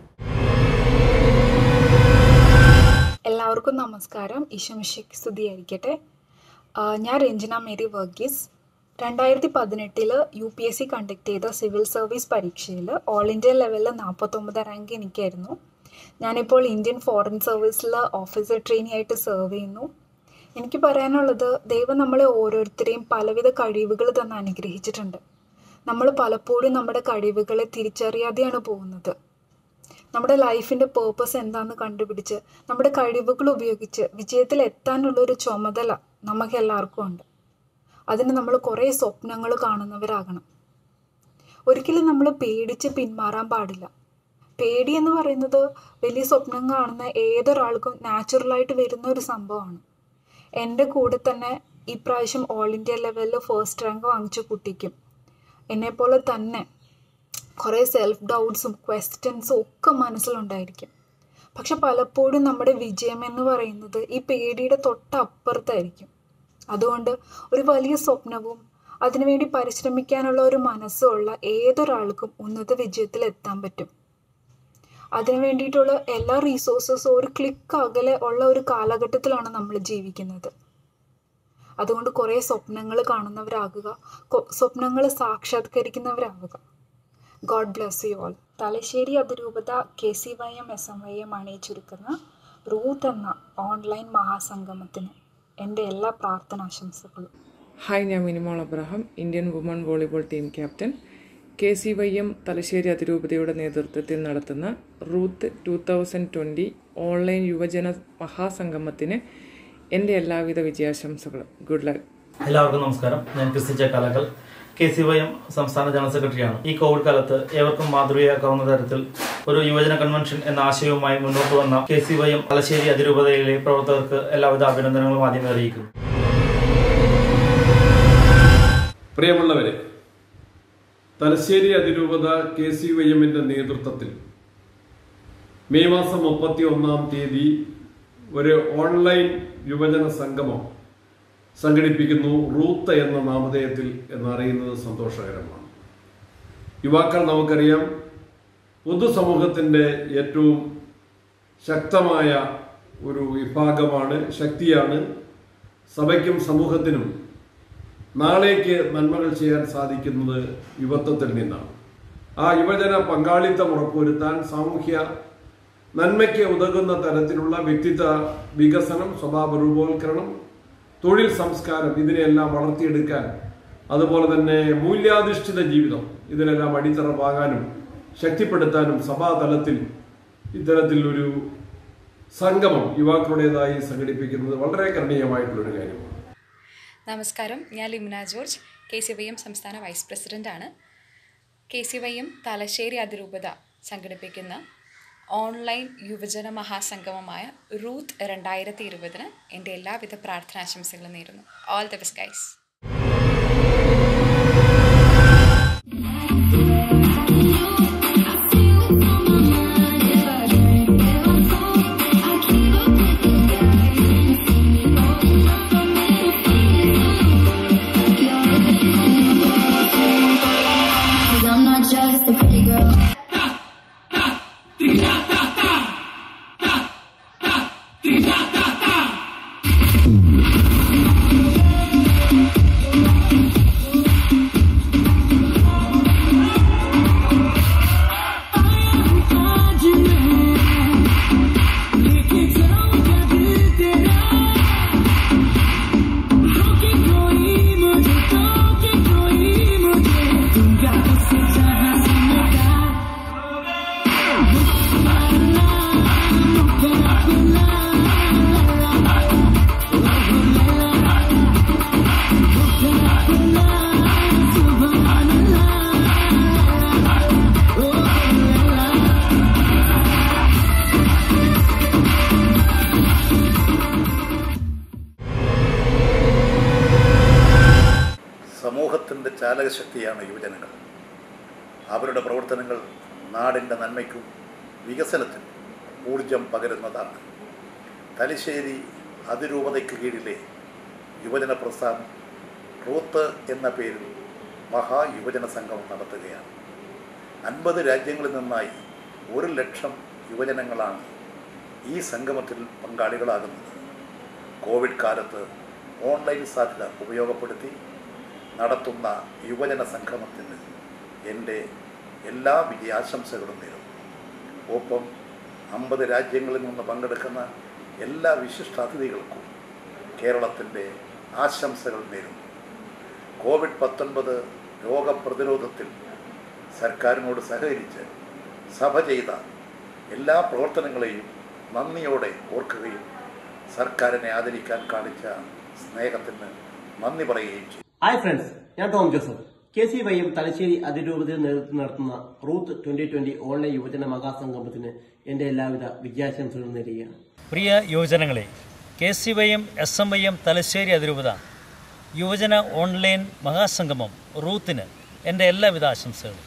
എല്ലാവർക്കും നമസ്കാരം ഈശോമിശയ്ക്ക് സ്തുതിയായിരിക്കട്ടെ ആ, ഞാൻ രഞ്ജന മേരി വർഗീസ് രണ്ടായിരത്തി പതിനെട്ടില് U P S C conduct ചെയ്ത സിവിൽ സർവീസ് പരീക്ഷയിൽ ഓൾ ഇന്ത്യ ലെവലിൽ നാൽപ്പത്തൊമ്പത് റാങ്ക് എനിക്കായിരുന്നു ഞാനിപ്പോൾ ഇന്ത്യൻ ഫോറിൻ സർവീസിൽ ഓഫീസർ ട്രെയിനി ആയിട്ട് സെർവ് ചെയ്യുന്നു എനിക്ക് പറയാനുള്ളത് ദൈവം നമ്മളെ ഓരോരുത്തരെയും പലവിധ കഴിവുകൾ തന്ന് അനുഗ്രഹിച്ചിട്ടുണ്ട് നമ്മൾ പലപ്പോഴും നമ്മുടെ കഴിവുകളെ തിരിച്ചറിയാതെയാണ് പോകുന്നത് നമ്മുടെ ലൈഫിൻ്റെ പേർപ്പസ് എന്താണെന്ന് കണ്ടുപിടിച്ച് നമ്മുടെ കഴിവുകൾ ഉപയോഗിച്ച് വിജയത്തിൽ എത്താനുള്ള ഒരു ചുമതല നമുക്ക് എല്ലാവർക്കും ഉണ്ട് അതിന് നമ്മൾ കുറേ സ്വപ്നങ്ങൾ കാണുന്നവരാകണം ഒരിക്കലും നമ്മൾ പേടിച്ച് പിന്മാറാൻ പാടില്ല പേടി എന്ന് പറയുന്നത് വലിയ സ്വപ്നം കാണുന്ന ഏതൊരാൾക്കും നാച്ചുറലായിട്ട് വരുന്ന ഒരു സംഭവമാണ് എൻ്റെ കൂടെ തന്നെ ഇപ്രാവശ്യം ഓൾ ഇന്ത്യ ലെവലിൽ ഫസ്റ്റ് റാങ്ക് വാങ്ങിച്ച കുട്ടിക്കും എന്നെപ്പോലെ തന്നെ കുറേ സെൽഫ് ഡൗട്ട്സും ക്വസ്റ്റ്യൻസും ഒക്കെ മനസ്സിലുണ്ടായിരിക്കും പക്ഷെ പലപ്പോഴും നമ്മുടെ വിജയം എന്ന് പറയുന്നത് ഈ പേടിയുടെ തൊട്ടപ്പുറത്തായിരിക്കും അതുകൊണ്ട് ഒരു വലിയ സ്വപ്നവും അതിനുവേണ്ടി പരിശ്രമിക്കാനുള്ള ഒരു മനസ്സുള്ള ഏതൊരാൾക്കും ഉന്നത വിജയത്തിൽ എത്താൻ പറ്റും അതിനു വേണ്ടിയിട്ടുള്ള എല്ലാ റീസോഴ്സസും ഒരു ക്ലിക്ക് അകലെ ഉള്ള ഒരു കാലഘട്ടത്തിലാണ് നമ്മൾ ജീവിക്കുന്നത് അതുകൊണ്ട് കുറേ സ്വപ്നങ്ങൾ കാണുന്നവരാകുക കൊ- സ്വപ്നങ്ങൾ സാക്ഷാത്കരിക്കുന്നവരാകുക God bless you all Thalassery അതിരൂപത K C Y M S M Y M അണിയിച്ചൊരുക്കുന്ന റൂത്ത് എന്ന ഓൺലൈൻ മഹാസംഗമത്തിന് എൻ്റെ എല്ലാ പ്രാർത്ഥനാശംസകളും ഹായ് ഞാൻ Minimol Abraham Indian woman volleyball team captain K C Y M Thalassery അതിരൂപതയുടെ നേതൃത്വത്തിൽ നടത്തുന്ന Ruth two thousand twenty online യുവജന മഹാസംഗമത്തിന് എൻ്റെ എല്ലാവിധ വിജയാശംസകളും ഗുഡ് ലക്ക് എല്ലാവർക്കും നമസ്കാരം ഞാൻ Christian Chakkalakkal K C Y M സംസ്ഥാന ജനറൽ സെക്രട്ടറിയാണ് ഈ കോവിഡ് കാലത്ത് ഏവർക്കും മാതൃകയാക്കാവുന്ന തരത്തിൽ ഒരു യുവജന കൺവെൻഷൻ എന്ന ആശയവുമായി മുന്നോട്ട് വന്ന K C Y M Thalassery അതിരൂപതയിലെ പ്രവർത്തകർക്ക് എല്ലാവിധ അഭിനന്ദനങ്ങളും ആദ്യമേ അറിയിക്കുന്നു പ്രിയമുള്ളവരെ തലശ്ശേരി അതിരൂപത കെ സി വൈ എമ്മിന്റെ നേതൃത്വത്തിൽ മെയ് മാസം മുപ്പത്തി ഒന്നാം തീയതി ഒരു ഓൺലൈൻ യുവജന സംഗമം സംഘടിപ്പിക്കുന്നു റൂത്ത് എന്ന നാമധേയത്തിൽ എന്നറിയുന്നത് സന്തോഷകരമാണ് യുവാക്കൾ നമുക്കറിയാം പൊതുസമൂഹത്തിൻ്റെ ഏറ്റവും ശക്തമായ ഒരു വിഭാഗമാണ് ശക്തിയാണ് സഭയ്ക്കും സമൂഹത്തിനും നാളേക്ക് നന്മകൾ ചെയ്യാൻ സാധിക്കുന്നത് യുവത്വത്തിൽ നിന്നാണ് ആ യുവജന പങ്കാളിത്തം ഉറപ്പുവരുത്താൻ സാമൂഹ്യ നന്മയ്ക്ക് ഉതകുന്ന തരത്തിലുള്ള വ്യക്തിത്വ വികസനം സ്വഭാവ രൂപവൽക്കരണം തൊഴിൽ സംസ്കാരം ഇതിനെയെല്ലാം വളർത്തിയെടുക്കാൻ അതുപോലെ തന്നെ മൂല്യാധിഷ്ഠിത ജീവിതം ഇതിനെല്ലാം അടിത്തറ പാകാനും ശക്തിപ്പെടുത്താനും സഭാതലത്തിൽ ഇത്തരത്തിൽ ഒരു സംഗമം യുവാക്കളുടേതായി സംഘടിപ്പിക്കുന്നത് വളരെ കരണീയമായിട്ടുള്ളൊരു കാര്യമാണ് നമസ്കാരം ഞാൻ Limina George K C Y M സംസ്ഥാന വൈസ് പ്രസിഡൻ്റാണ് K C Y M Thalassery അതിരൂപത സംഘടിപ്പിക്കുന്ന ഓൺലൈൻ യുവജന മഹാസംഗമമായ റൂത്ത് രണ്ടായിരത്തി ഇരുപതിന് എൻ്റെ എല്ലാവിധ പ്രാർത്ഥനാശംസകളും നേരുന്നു all the best guys I'm not just a pretty girl. സമൂഹത്തിൻ്റെ ചാലകശക്തിയാണ് യുവജനങ്ങൾ അവരുടെ പ്രവർത്തനങ്ങൾ നാടിൻ്റെ നന്മയ്ക്കും വികസനത്തിനും ഊർജം പകരുന്നതാണ് തലശ്ശേരി അതിരൂപതയ്ക്ക് കീഴിലെ യുവജന പ്രസ്ഥാനം റൂത്ത് എന്ന പേരിൽ മഹായുവജന സംഗമം നടത്തുകയാണ് അൻപത് രാജ്യങ്ങളിൽ നിന്നായി ഒരു ലക്ഷം യുവജനങ്ങളാണ് ഈ സംഗമത്തിൽ പങ്കാളികളാകുന്നത് കോവിഡ് കാലത്ത് ഓൺലൈൻ സാധ്യത ഉപയോഗപ്പെടുത്തി നടത്തുന്ന യുവജന സംഗമത്തിന് എൻ്റെ എല്ലാ വിജയാശംസകളും നേരുന്നു ഒപ്പം അമ്പത് രാജ്യങ്ങളിൽ നിന്ന് പങ്കെടുക്കുന്ന എല്ലാ വിശിഷ്ടാതിഥികൾക്കും കേരളത്തിൻ്റെ ആശംസകൾ നേരുന്നു കോവിഡ് പത്തൊൻപത് രോഗപ്രതിരോധത്തിൽ സർക്കാരിനോട് സഹകരിച്ച് സഭ ചെയ്ത എല്ലാ പ്രവർത്തനങ്ങളെയും നന്ദിയോടെ ഓർക്കുകയും സർക്കാരിനെ ആദരിക്കാൻ കാണിച്ച സ്നേഹത്തിന് നന്ദി പറയുകയും ചെയ്യും ഹായ് ഫ്രണ്ട്സ് ഞാൻ Tom Joseph K C Y M Thalassery അതിരൂപതയിൽ നേതൃത്വം നടത്തുന്ന റൂത്ത് ട്വന്റി ട്വന്റി ഓൺലൈൻ യുവജന മഹാസംഗമത്തിന് എന്റെ എല്ലാവിധ വിജയാശംസകളും നേരുകയാണ് പ്രിയ യുവജനങ്ങളെ K C Y M S M Y M Thalassery അതിരൂപത യുവജന ഓൺലൈൻ മഹാസംഗമം റൂത്തിന് എൻ്റെ എല്ലാവിധ ആശംസകളും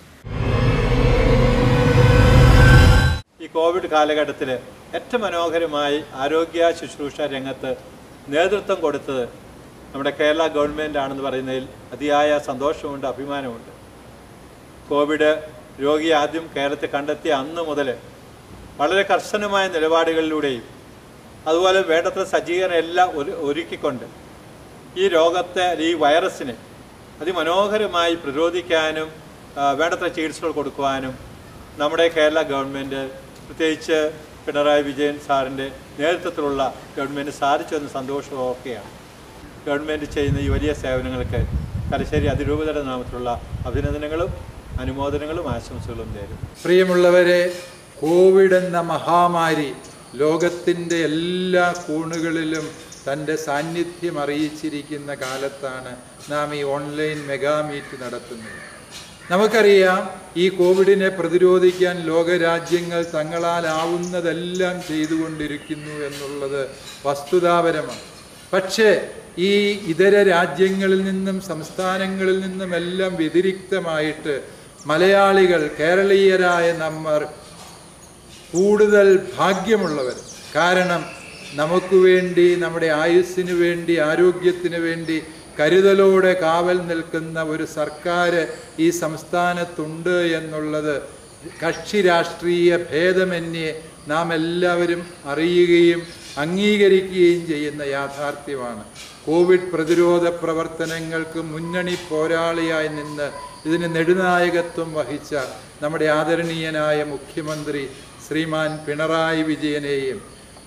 ഈ കോവിഡ് കാലഘട്ടത്തിൽ ഏറ്റവും മനോഹരമായി ആരോഗ്യ ശുശ്രൂഷ രംഗത്ത് നേതൃത്വം കൊടുത്തത് നമ്മുടെ കേരള ഗവൺമെൻറ് ആണെന്ന് പറയുന്നതിൽ അതിയായ സന്തോഷമുണ്ട് അഭിമാനമുണ്ട് കോവിഡ് രോഗി ആദ്യം കേരളത്തിൽ കണ്ടെത്തിയ അന്ന് മുതൽ വളരെ കർശനമായ നിലപാടുകളിലൂടെയും അതുപോലെ വേണ്ടത്ര സജ്ജീകരണം എല്ലാം ഒരു- ഒരുക്കിക്കൊണ്ട് ഈ രോഗത്തെ ഈ വൈറസിനെ അതിമനോഹരമായി പ്രതിരോധിക്കാനും ആ, വേണ്ടത്ര ചികിത്സകൾ കൊടുക്കുവാനും നമ്മുടെ കേരള ഗവൺമെൻറ് പ്രത്യേകിച്ച് പിണറായി വിജയൻ സാറിൻ്റെ നേതൃത്വത്തിലുള്ള ഗവൺമെൻറ് സാധിച്ചു എന്ന സന്തോഷവും ഒക്കെയാണ് ഗവൺമെൻറ് ചെയ്യുന്ന ഈ വലിയ സേവനങ്ങൾക്ക് തലശ്ശേരി അതിരൂപതയുടെ നാമത്തിലുള്ള അഭിനന്ദനങ്ങളും അനുമോദനങ്ങളും ആശംസകളും നേരും പ്രിയമുള്ളവരെ കോവിഡ് എന്ന മഹാമാരി ലോകത്തിൻ്റെ എല്ലാ കോണുകളിലും തൻ്റെ സാന്നിധ്യം അറിയിച്ചിരിക്കുന്ന കാലത്താണ് നാം ഈ ഓൺലൈൻ മെഗാ മീറ്റ് നടത്തുന്നത് നമുക്കറിയാം ഈ കോവിഡിനെ പ്രതിരോധിക്കാൻ ലോകരാജ്യങ്ങൾ തങ്ങളാലാവുന്നതെല്ലാം ചെയ്തുകൊണ്ടിരിക്കുന്നു എന്നുള്ളത് വസ്തുതാപരമാണ് പക്ഷേ ഈ ഇതര രാജ്യങ്ങളിൽ നിന്നും സംസ്ഥാനങ്ങളിൽ നിന്നുമെല്ലാം വ്യതിരിക്തമായിട്ട് മലയാളികൾ കേരളീയരായ നമ്മർ കൂടുതൽ ഭാഗ്യമുള്ളവർ കാരണം നമുക്ക് വേണ്ടി നമ്മുടെ ആയുസ്സിന് വേണ്ടി ആരോഗ്യത്തിന് വേണ്ടി കരുതലോടെ കാവൽ നിൽക്കുന്ന ഒരു സർക്കാർ ഈ സംസ്ഥാനത്തുണ്ട് എന്നുള്ളത് കക്ഷി രാഷ്ട്രീയ ഭേദമന്യേ നാം എല്ലാവരും അറിയുകയും അംഗീകരിക്കുകയും ചെയ്യുന്ന യാഥാർത്ഥ്യമാണ് കോവിഡ് പ്രതിരോധ പ്രവർത്തനങ്ങൾക്ക് മുന്നണി പോരാളിയായി നിന്ന് ഇതിന് നെടുനായകത്വം വഹിച്ച നമ്മുടെ ആദരണീയനായ മുഖ്യമന്ത്രി ശ്രീമാൻ പിണറായി വിജയനെയും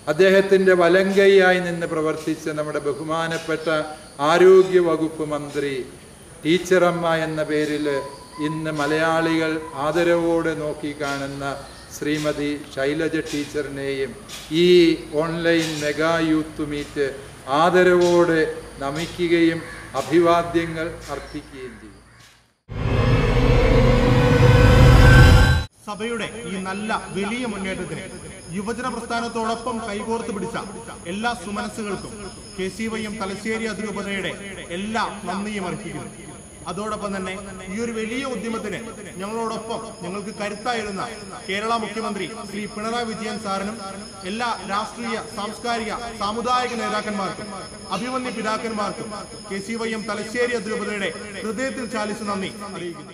അദ്ദേഹത്തിൻ്റെ വലങ്കൈയായി നിന്ന് പ്രവർത്തിച്ച നമ്മുടെ ബഹുമാനപ്പെട്ട ആരോഗ്യ വകുപ്പ് മന്ത്രി ടീച്ചറമ്മ എന്ന പേരിൽ ഇന്ന് മലയാളികൾ ആദരവോടെ നോക്കിക്കാണുന്ന ശ്രീമതി ശൈലജ ടീച്ചറിനെയും ഈ ഓൺലൈൻ മെഗാ യൂത്ത് മീറ്റ് ആദരവോടെ നമിക്കുകയും അഭിവാദ്യങ്ങൾ അർപ്പിക്കുകയും ചെയ്യും സഭയുടെ ഈ നല്ല വലിയ മുന്നേറ്റത്തിന് യുവജന പ്രസ്ഥാനത്തോടൊപ്പം കൈകോർത്ത് പിടിച്ച എല്ലാ സുമനസ്സുകൾക്കും K C Y M Thalassery അതിരൂപതയുടെ എല്ലാ നന്ദിയും അർപ്പിക്കുന്നു അതോടൊപ്പം തന്നെ ഈ ഒരു വലിയ ഉദ്യമത്തിന് ഞങ്ങളോടൊപ്പം ഞങ്ങൾക്ക് കരുത്തായിരുന്ന കേരള മുഖ്യമന്ത്രി ശ്രീ പിണറായി വിജയൻ സാറിനും എല്ലാ രാഷ്ട്രീയ സാംസ്കാരിക സാമുദായിക നേതാക്കന്മാർക്കും അഭിമന്യ പിതാക്കന്മാർക്കും K C Y M Thalassery അതിരൂപതയുടെ ഹൃദയത്തിൽ ചാലിച്ച് നന്ദി അറിയിക്കുന്നു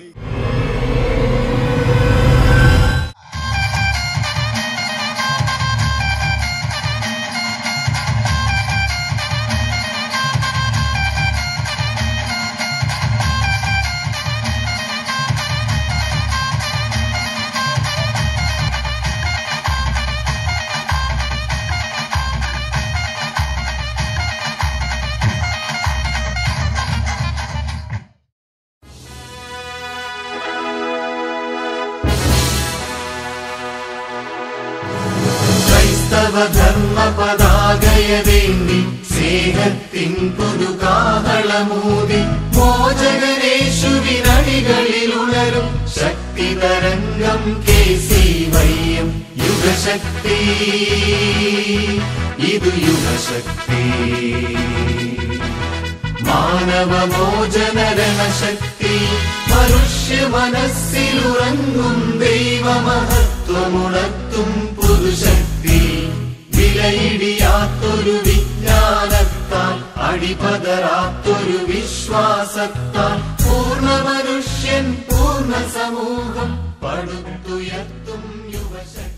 ക്രൈസ്തവ ധർമ്മ പതാകയവേന്തി സ്നേഹത്തിൻ പുതുകാഹളമൂതി മോചകനേശുവിനടികളിൽ ഉണരും ശക്തി തരംഗം കെ സി വയ്യം യുഗശക്തി ഇത് യുഗശക്തി മാനവമോചനരണശക്തി മനുഷ്യ മനസ്സിലുറങ്ങും ദൈവമഹത്വമുണർത്തും പുതുശക്തി വിലയിടിയാത്തൊരു വിജ്ഞാനത്താൽ അടിപതരാത്തൊരു വിശ്വാസത്താൽ പൂർണ്ണ മനുഷ്യൻ പൂർണ്ണ സമൂഹം പടുത്തുയർത്തും യുവശക്തി